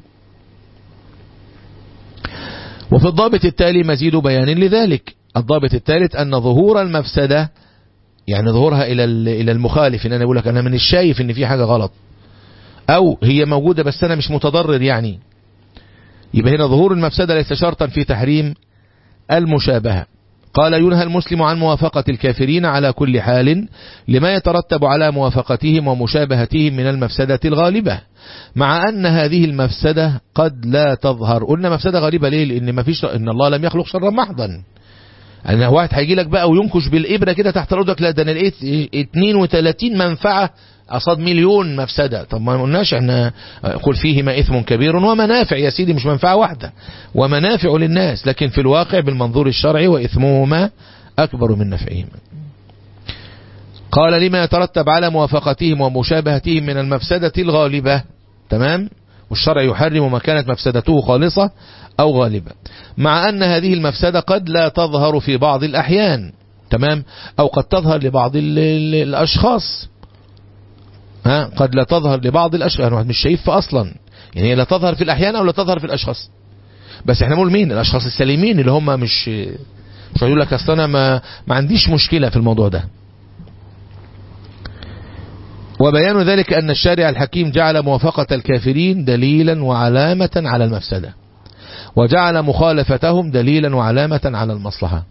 وفي الضابط التالي مزيد بيان لذلك الضابط الثالث أن ظهور المفسدة يعني ظهورها إلى إلى المخالف إن أنا بقول لك أنا من الشايف إن في حاجة غلط أو هي موجودة بس أنا مش متضرر يعني يبقى هنا ظهور المفسدة ليس شرطا في تحريم المشابهة قال ينهى المسلم عن موافقة الكافرين على كل حال لما يترتب على موافقتهم ومشابهتهم من المفسدة الغالبة مع أن هذه المفسدة قد لا تظهر قلنا مفسدة غالبة ليه لأن, ما فيش إن الله لم يخلق شرا محضا أن واحد هيجي لك بقى وينكش بالإبرة كده تحت رأسك لا ده أنا لقيت 32 منفعة قصاد مليون مفسدة طب ما قلناش احنا قل فيهما إثم كبير ومنافع يا سيدي مش منفعة واحدة ومنافع للناس لكن في الواقع بالمنظور الشرعي وإثمهما أكبر من نفعهما قال لما يترتب على موافقتهم ومشابهتهم من المفسدة الغالبة تمام والشرع يحرم ما كانت مفسدته خالصة أو غالبة مع أن هذه المفسدة قد لا تظهر في بعض الأحيان تمام أو قد تظهر لبعض الأشخاص ها قد لا تظهر لبعض الأشخاص يعني مش شايفها أصلا يعني هي لا تظهر في الأحيان أو لا تظهر في الأشخاص بس احنا نقول مين الأشخاص السليمين اللي هم مش مش هيقول لك أصل أنا ما, ما عنديش مشكلة في الموضوع ده وبيان ذلك أن الشارع الحكيم جعل موافقة الكافرين دليلا وعلامة على المفسدة وجعل مخالفتهم دليلا وعلامة على المصلحة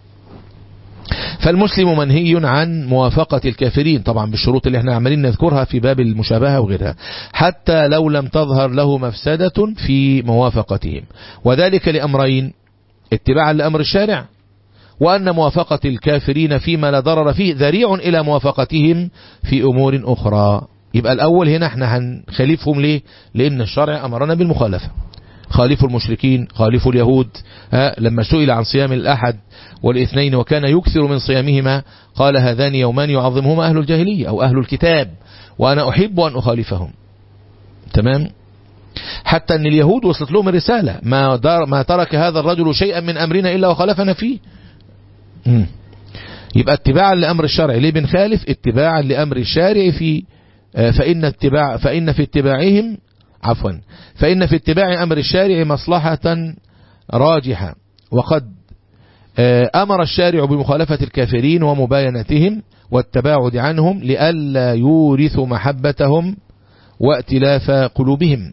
فالمسلم منهي عن موافقة الكافرين طبعا بالشروط اللي احنا عمالين نذكرها في باب المشابهة وغيرها حتى لو لم تظهر له مفسدة في موافقتهم وذلك لأمرين اتباعا لأمر الشارع وأن موافقة الكافرين فيما لا ضرر فيه ذريع إلى موافقتهم في أمور أخرى يبقى الأول هنا احنا هنخالفهم ليه لأن الشرع أمرنا بالمخالفة خالفوا المشركين خالفوا اليهود ها لما سئل عن صيام الأحد والاثنين وكان يكثر من صيامهما قال هذان يومان يعظمهما أهل الجاهلية أو أهل الكتاب وأنا أحب أن أخالفهم تمام حتى أن اليهود وصلت لهم الرسالة ما, دار ما ترك هذا الرجل شيئا من أمرنا إلا وخالفنا فيه مم. يبقى اتباعا لأمر الشرع ليه بنخالف اتباعا لأمر الشارع في فإن, اتباع فإن في اتباعهم عفوا فإن في اتباع أمر الشارع مصلحة راجحة وقد أمر الشارع بمخالفة الكافرين ومباينتهم والتباعد عنهم لئلا يورث محبتهم وائتلاف قلوبهم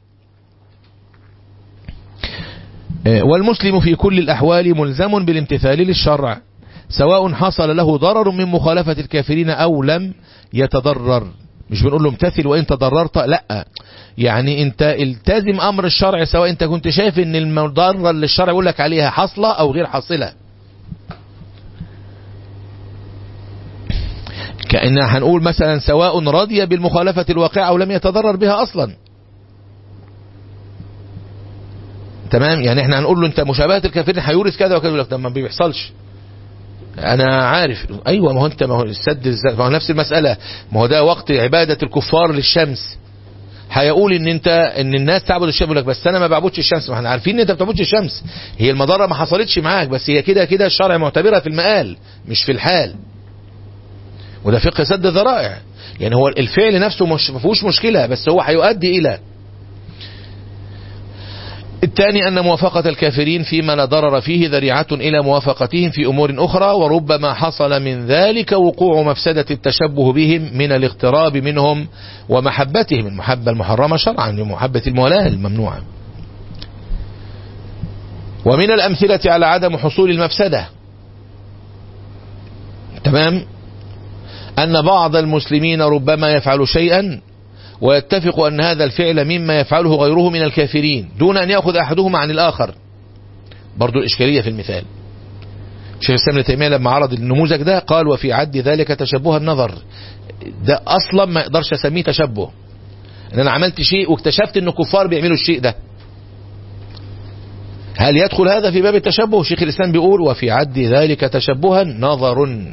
والمسلم في كل الأحوال ملزم بالامتثال للشرع سواء حصل له ضرر من مخالفة الكافرين أو لم يتضرر مش بنقول له امتثل وانت ضررت لا يعني انت التزم امر الشرع سواء انت كنت شايف ان المضرة اللي الشرع يقول لك عليها حاصلة او غير حاصلة كأن هنقول مثلا سواء رضي بالمخالفة الواقعة او لم يتضرر بها اصلا تمام يعني احنا هنقول له انت مشابهة الكافرين هيورث كذا وكذا لك ده ما بيحصلش انا عارف ايوه ما هو انت ما هو السد ما هو نفس المسألة ما هو ده وقت عبادة الكفار للشمس هيقول ان انت ان الناس تعبد الشمس يقول لك بس انا ما بعبدش الشمس ما احنا عارفين ان انت ما بتعبدش الشمس هي المضره ما حصلتش معاك بس هي كده كده الشرع معتبرها في المقال مش في الحال وده فقه سد الذرائع يعني هو الفعل نفسه مش ما فيهوش مشكله بس هو هيؤدي الى الثاني أن موافقة الكافرين فيما لا ضرر فيه ذريعة إلى موافقتهم في أمور أخرى وربما حصل من ذلك وقوع مفسدة التشبه بهم من الاقتراب منهم ومحبتهم المحبة المحرمة شرعا لمحبة المولاة الممنوعة ومن الأمثلة على عدم حصول المفسدة تمام أن بعض المسلمين ربما يفعل شيئا ويتفق أن هذا الفعل مما يفعله غيره من الكافرين دون أن يأخذ أحدهما عن الآخر برضو الإشكالية في المثال شيخ الإسلام ابن تيمية لما عرض النموذج ده قال وفي عد ذلك تشبه النظر ده أصلا ما يقدرش أسميه تشبه أن أنا عملت شيء واكتشفت أن الكفار بيعملوا الشيء ده هل يدخل هذا في باب التشبه شيخ الإسلام بيقول وفي عد ذلك تشبها نظر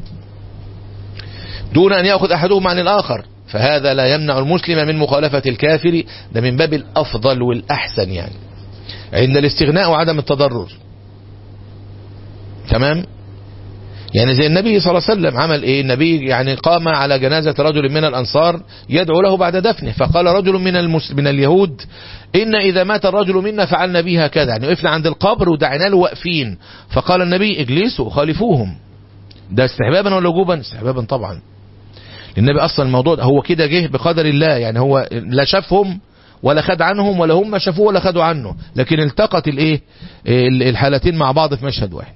دون أن يأخذ أحدهما عن الآخر فهذا لا يمنع المسلم من مخالفة الكافر ده من باب الأفضل والأحسن يعني عند الاستغناء وعدم التضرر تمام يعني زي النبي صلى الله عليه وسلم عمل ايه النبي يعني قام على جنازة رجل من الأنصار يدعو له بعد دفنه فقال رجل من المس... من اليهود إن إذا مات الرجل منا فعلنا به هكذا يعني وقفنا عند القبر ودعنا له واقفين فقال النبي اجلسوا خالفوهم ده استحبابا ولا وجوبا استحبابا طبعا النبي اصلا الموضوع ده هو كده جه بقدر الله يعني هو لا شافهم ولا خد عنهم ولا هم شافوه ولا خدوا عنه لكن التقت الايه ال- الحالتين مع بعض في مشهد واحد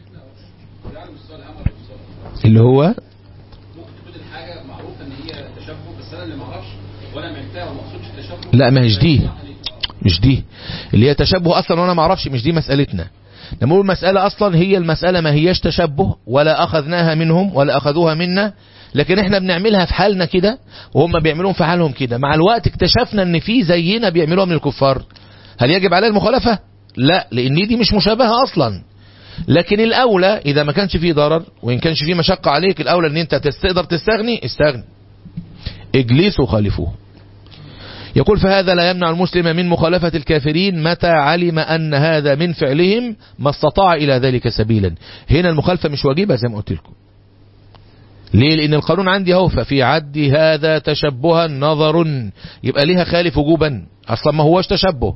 اللي هو ممكن تكون الحاجه معروفه ان هي تشبه بس انا اللي ما اعرفش وانا عملتها وما اقصدش التشبه لا ما هيش دي مش دي اللي هي تشبه اصلا وانا ما اعرفش مش دي مسألتنا لما نقول المسألة اصلا هي المسألة ما هياش تشبه ولا اخذناها منهم ولا اخذوها منا لكن احنا بنعملها في حالنا كده وهم بيعملون في حالهم كده مع الوقت اكتشفنا ان في زينا بيعملوها من الكفار هل يجب عليه المخالفة لا لان دي مش مشابهة اصلا لكن الاولى اذا ما كانش فيه ضرر وان كانش فيه مشقة عليك الاولى ان انت تقدر تستغني استغني اجلسوا خالفوه يقول فهذا لا يمنع المسلم من مخالفة الكافرين متى علم أن هذا من فعلهم ما استطاع إلى ذلك سبيلا هنا المخالفة مش واجبة زي ما قلت لكم ليه لأن القانون عندي اهو ففي عد هذا تشبها نظر يبقى ليها خالف وجوبا أصلا ما هوش تشبه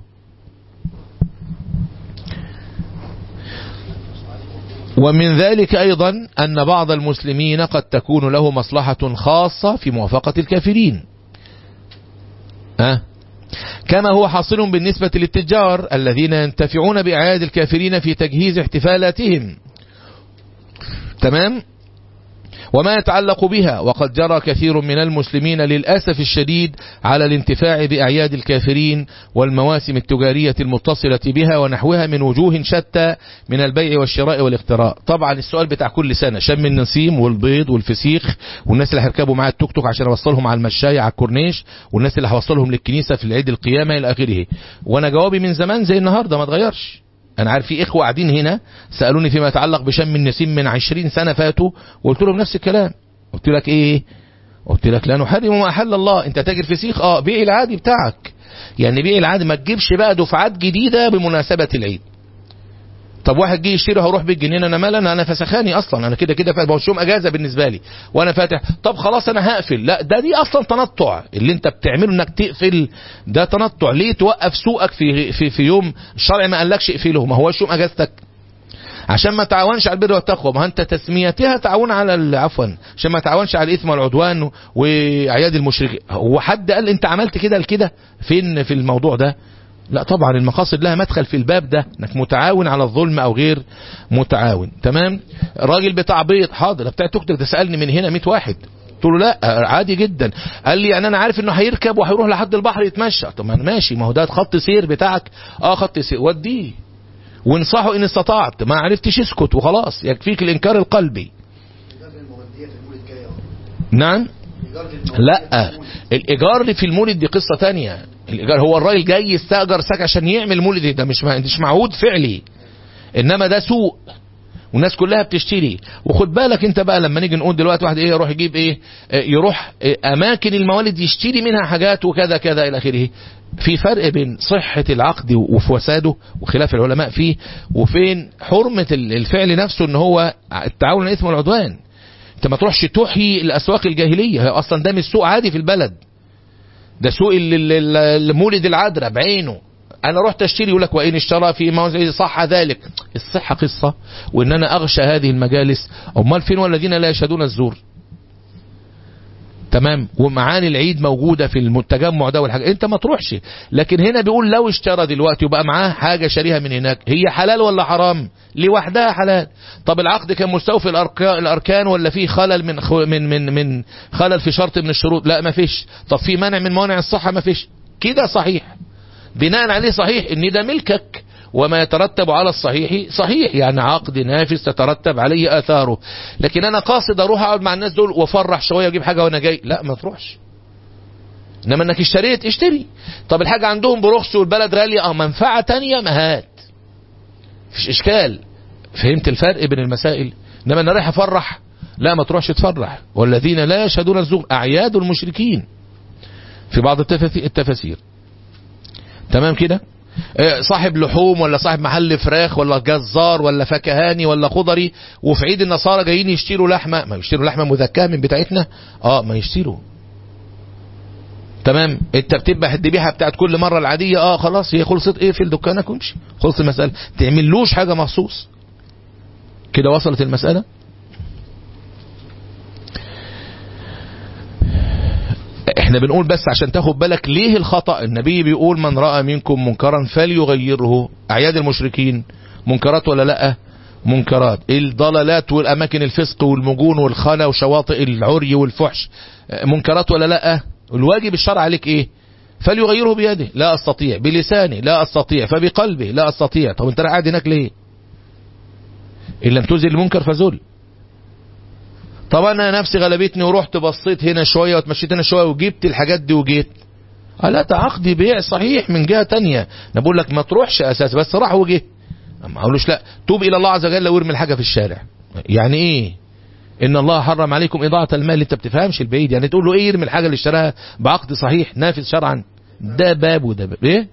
ومن ذلك أيضا أن بعض المسلمين قد تكون له مصلحة خاصة في موافقة الكافرين أه؟ كما هو حاصل بالنسبة للتجار الذين ينتفعون بأعياد الكافرين في تجهيز احتفالاتهم تمام وما يتعلق بها وقد جرى كثير من المسلمين للأسف الشديد على الانتفاع بأعياد الكافرين والمواسم التجارية المتصلة بها ونحوها من وجوه شتى من البيع والشراء والاختراء طبعا السؤال بتاع كل سنة شم النسيم والبيض والفسيخ والناس اللي هيركبوا معايا التوك توك عشان اوصلهم على المشاية على الكورنيش والناس اللي هوصلهم للكنيسة في العيد القيامة إلى آخره وانا جوابي من زمان زي النهاردة ما اتغيرش انا عارف في اخوة قاعدين هنا سألوني فيما يتعلق بشم النسيم من عشرين سنة فاتوا وقلت لهم نفس الكلام قلت لك ايه قلت لك لا نحرم ما احل الله انت تاجر فسيخ اه بيع العادي بتاعك يعني بيع العادي ما تجيبش بقى دفعات جديدة بمناسبة العيد طب واحد جه يشتري هروح بالجنين انا مال انا انا فسخاني اصلا انا كده كده فاتح بوش يوم اجازه بالنسبه لي وانا فاتح طب خلاص انا هقفل لا ده دي اصلا تنطع اللي انت بتعمله انك تقفل ده تنطع ليه توقف سوقك في في في يوم الشرع ما قالكش اقفله ما هوش يوم اجازتك عشان ما تعاونش على البر والتقوى ما انت تسميتها تعاون على ال- عفوا عشان ما تعاونش على الاثم والعدوان واعياد المشركين هو حد قال انت عملت كده لكده فين في الموضوع ده لا طبعا المقاصد لها مدخل في الباب ده انك متعاون على الظلم او غير متعاون تمام راجل بتاع بيض حاضر بتاع توك توك ده سالني من هنا 100 واحد قلت له لا عادي جدا قال لي يعني انا عارف انه هيركب وهيروح لحد البحر يتمشى طب ما انا ماشي ما هو ده خط سير بتاعك اه خط سير وديه وانصحه ان استطعت ما عرفتش اسكت وخلاص يكفيك الانكار القلبي نعم لا الايجار اللي في المولد دي قصه تانية الايجار هو الراجل جاي يستاجر سك عشان يعمل مولد ده مش مش معهود فعلي انما ده سوق والناس كلها بتشتري وخد بالك انت بقى لما نيجي نقول دلوقتي واحد ايه يروح يجيب ايه اه يروح اه اماكن الموالد يشتري منها حاجات وكذا كذا الى اخره في فرق بين صحة العقد وفساده وخلاف العلماء فيه وفين حرمة الفعل نفسه ان هو التعاون على الاثم والعدوان انت ما تروحش تحيي الاسواق الجاهلية هي اصلا ده مش سوق عادي في البلد ده سوق المولد العذراء بعينه انا رحت اشتري يقول لك وان اشترى في موزع صح ذلك الصحة قصة وان انا اغشى هذه المجالس امال فين والذين لا يشهدون الزور تمام ومعاني العيد موجودة في التجمع ده والحاجة انت ما تروحش لكن هنا بيقول لو اشترى دلوقتي وبقى معاه حاجة شاريها من هناك هي حلال ولا حرام لوحدها حلال طب العقد كان مستوفي الاركان ولا فيه خلل من من من من خلل في شرط من الشروط لا ما فيش طب في مانع من موانع الصحة ما فيش كده صحيح بناء عليه صحيح ان ده ملكك وما يترتب على الصحيح صحيح يعني عقد نافذ تترتب عليه اثاره لكن انا قاصد اروح اقعد مع الناس دول وافرح شويه اجيب حاجه وانا جاي لا ما تروحش انما انك اشتريت اشتري طب الحاجه عندهم برخص والبلد غاليه اه منفعه تانية ما هات مفيش اشكال فهمت الفرق بين المسائل انما انا رايح افرح لا ما تروحش تفرح والذين لا يشهدون الزور اعياد المشركين في بعض التفاسير تمام كده صاحب لحوم ولا صاحب محل فراخ ولا جزار ولا فكهاني ولا خضري وفي عيد النصارى جايين يشتروا لحمة ما يشتروا لحمة مذكاة من بتاعتنا اه ما يشتروا تمام انت بتذبح الذبيحه بتاعت كل مره العاديه اه خلاص هي خلصت ايه في دكانك وامشي خلصت المساله تعملوش حاجه مخصوص كده وصلت المساله احنا بنقول بس عشان تاخد بالك ليه الخطأ النبي بيقول من رأى منكم منكرا فليغيره اعياد المشركين منكرات ولا لا منكرات الضلالات والاماكن الفسق والمجون والخنا وشواطئ العري والفحش منكرات ولا لا الواجب الشرع عليك ايه فليغيره بيده لا استطيع بلساني لا استطيع فبقلبي لا استطيع طب انت قاعد هناك ليه ان لم تزل المنكر فزل طب انا نفسي غلبتني ورحت بصيت هنا شوية واتمشيت هنا شوية وجبت الحاجات دي وجيت لا تعقدي بيع صحيح من جهة تانية انا بقول لك ما تروحش اساس بس راح وجه ما اقولوش لا توب الى الله عز وجل وارمي الحاجة في الشارع يعني ايه ان الله حرم عليكم اضاعة المال انت بتفهمش البعيد يعني تقول له ايه يرمي الحاجة اللي اشتراها بعقد صحيح نافذ شرعا ده باب وده باب ايه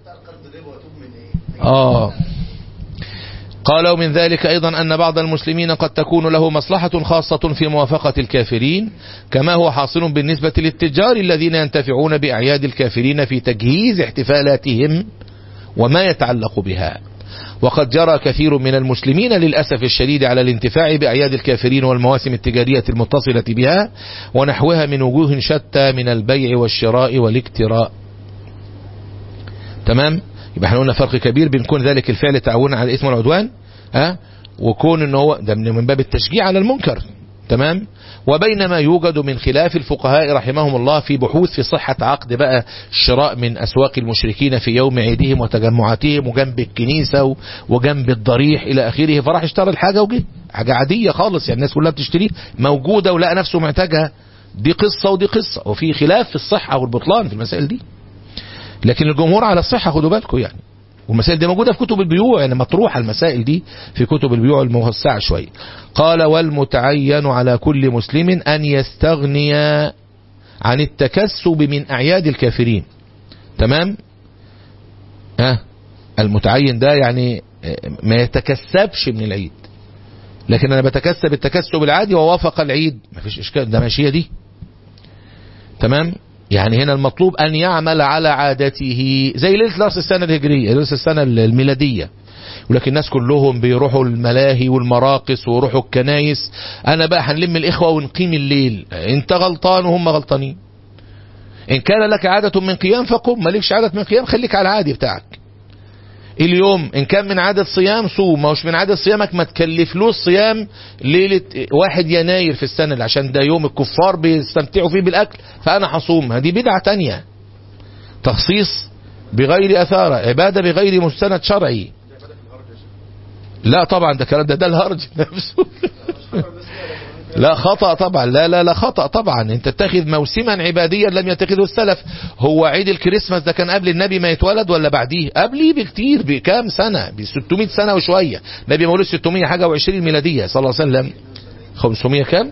اه قال ومن ذلك أيضا أن بعض المسلمين قد تكون له مصلحة خاصة في موافقة الكافرين كما هو حاصل بالنسبة للتجار الذين ينتفعون بأعياد الكافرين في تجهيز احتفالاتهم وما يتعلق بها وقد جرى كثير من المسلمين للأسف الشديد على الانتفاع بأعياد الكافرين والمواسم التجارية المتصلة بها ونحوها من وجوه شتى من البيع والشراء والاكتراء تمام يبقى احنا قلنا فرق كبير بين كون ذلك الفعل تعاونا على الاثم والعدوان ها وكون ان هو ده من باب التشجيع على المنكر تمام وبينما يوجد من خلاف الفقهاء رحمهم الله في بحوث في صحة عقد بقى شراء من أسواق المشركين في يوم عيدهم وتجمعاتهم وجنب الكنيسة وجنب الضريح إلى آخره فراح اشترى الحاجة وجه حاجة عادية خالص يعني الناس كلها بتشتريه موجودة ولقى نفسه محتاجها دي قصة ودي قصة وفي خلاف في الصحة والبطلان في المسائل دي لكن الجمهور على الصحة خدوا بالكم يعني والمسائل دي موجودة في كتب البيوع يعني مطروحة المسائل دي في كتب البيوع الموسعة شوية قال والمتعين على كل مسلم أن يستغني عن التكسب من أعياد الكافرين تمام ها المتعين ده يعني ما يتكسبش من العيد لكن أنا بتكسب التكسب العادي ووافق العيد ما فيش إشكال ده ماشية دي تمام يعني هنا المطلوب أن يعمل على عادته زي ليلة رأس السنة الهجرية ليلة السنة الميلادية ولكن الناس كلهم بيروحوا الملاهي والمراقص ويروحوا الكنايس أنا بقى هنلم الإخوة ونقيم الليل أنت غلطان وهم غلطانين إن كان لك عادة من قيام فقم مالكش عادة من قيام خليك على العادي بتاعك اليوم ان كان من عادة صيام صوم ما هوش من عادة صيامك ما تكلفلوش صيام ليلة واحد يناير في السنة عشان ده يوم الكفار بيستمتعوا فيه بالاكل فانا هصوم هذه بدعة تانية تخصيص بغير اثارة عبادة بغير مستند شرعي لا طبعا ده كلام ده ده الهرج نفسه لا خطأ طبعا لا لا لا خطأ طبعا انت تتخذ موسما عباديا لم يتخذه السلف هو عيد الكريسماس ده كان قبل النبي ما يتولد ولا بعديه قبليه بكتير بكام سنة ب 600 سنة وشوية النبي مولود 600 حاجة و20 ميلادية صلى الله عليه وسلم 500 كام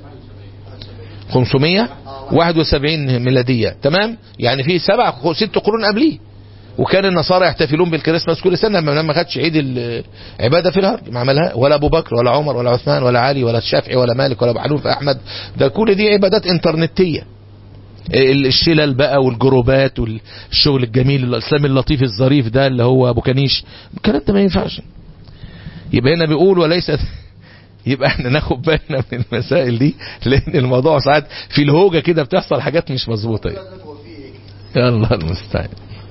571 ميلادية تمام يعني في سبع ست قرون قبليه وكان النصارى يحتفلون بالكريسماس كل سنه لما ما خدش عيد العباده في الهرج ما عملها ولا ابو بكر ولا عمر ولا عثمان ولا علي ولا الشافعي ولا مالك ولا ابو حنيفه احمد ده كل دي عبادات انترنتيه الشلل بقى والجروبات والشغل الجميل الاسلام اللطيف الظريف ده اللي هو ابو كنيش الكلام ده ما ينفعش يبقى هنا بيقول وليس يبقى احنا ناخد بالنا من المسائل دي لان الموضوع ساعات في الهوجه كده بتحصل حاجات مش مظبوطه يلا المستعان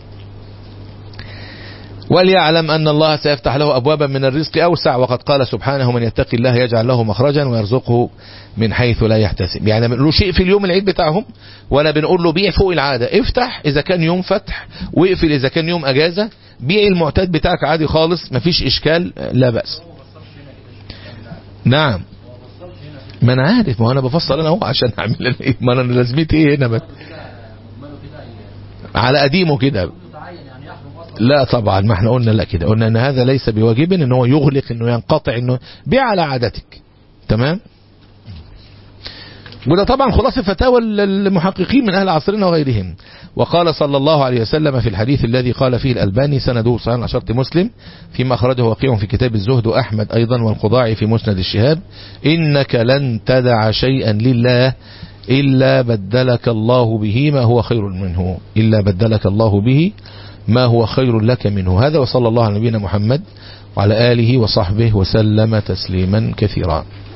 وليعلم أن الله سيفتح له أبوابا من الرزق أوسع وقد قال سبحانه من يتقي الله يجعل له مخرجا ويرزقه من حيث لا يحتسب يعني بنقول له شيء في اليوم العيد بتاعهم ولا بنقول له بيع فوق العادة افتح إذا كان يوم فتح واقفل إذا كان يوم أجازة بيع المعتاد بتاعك عادي خالص مفيش إشكال لا بأس نعم ما أنا عارف ما أنا بفصل أنا هو عشان أعمل إيه ما أنا لازمتي إيه هنا بس على قديمه كده لا طبعا ما احنا قلنا لا كده قلنا ان هذا ليس بواجب ان هو يغلق انه ينقطع انه بيع على عادتك تمام وده طبعا خلاصة فتاوى المحققين من أهل عصرنا وغيرهم وقال صلى الله عليه وسلم في الحديث الذي قال فيه الألباني سنده صحيح على شرط مسلم فيما أخرجه وقيع في كتاب الزهد وأحمد أيضا والقضاعي في مسند الشهاب إنك لن تدع شيئا لله إلا بدلك الله به ما هو خير منه إلا بدلك الله به ما هو خير لك منه هذا وصلى الله على نبينا محمد وعلى آله وصحبه وسلم تسليما كثيرا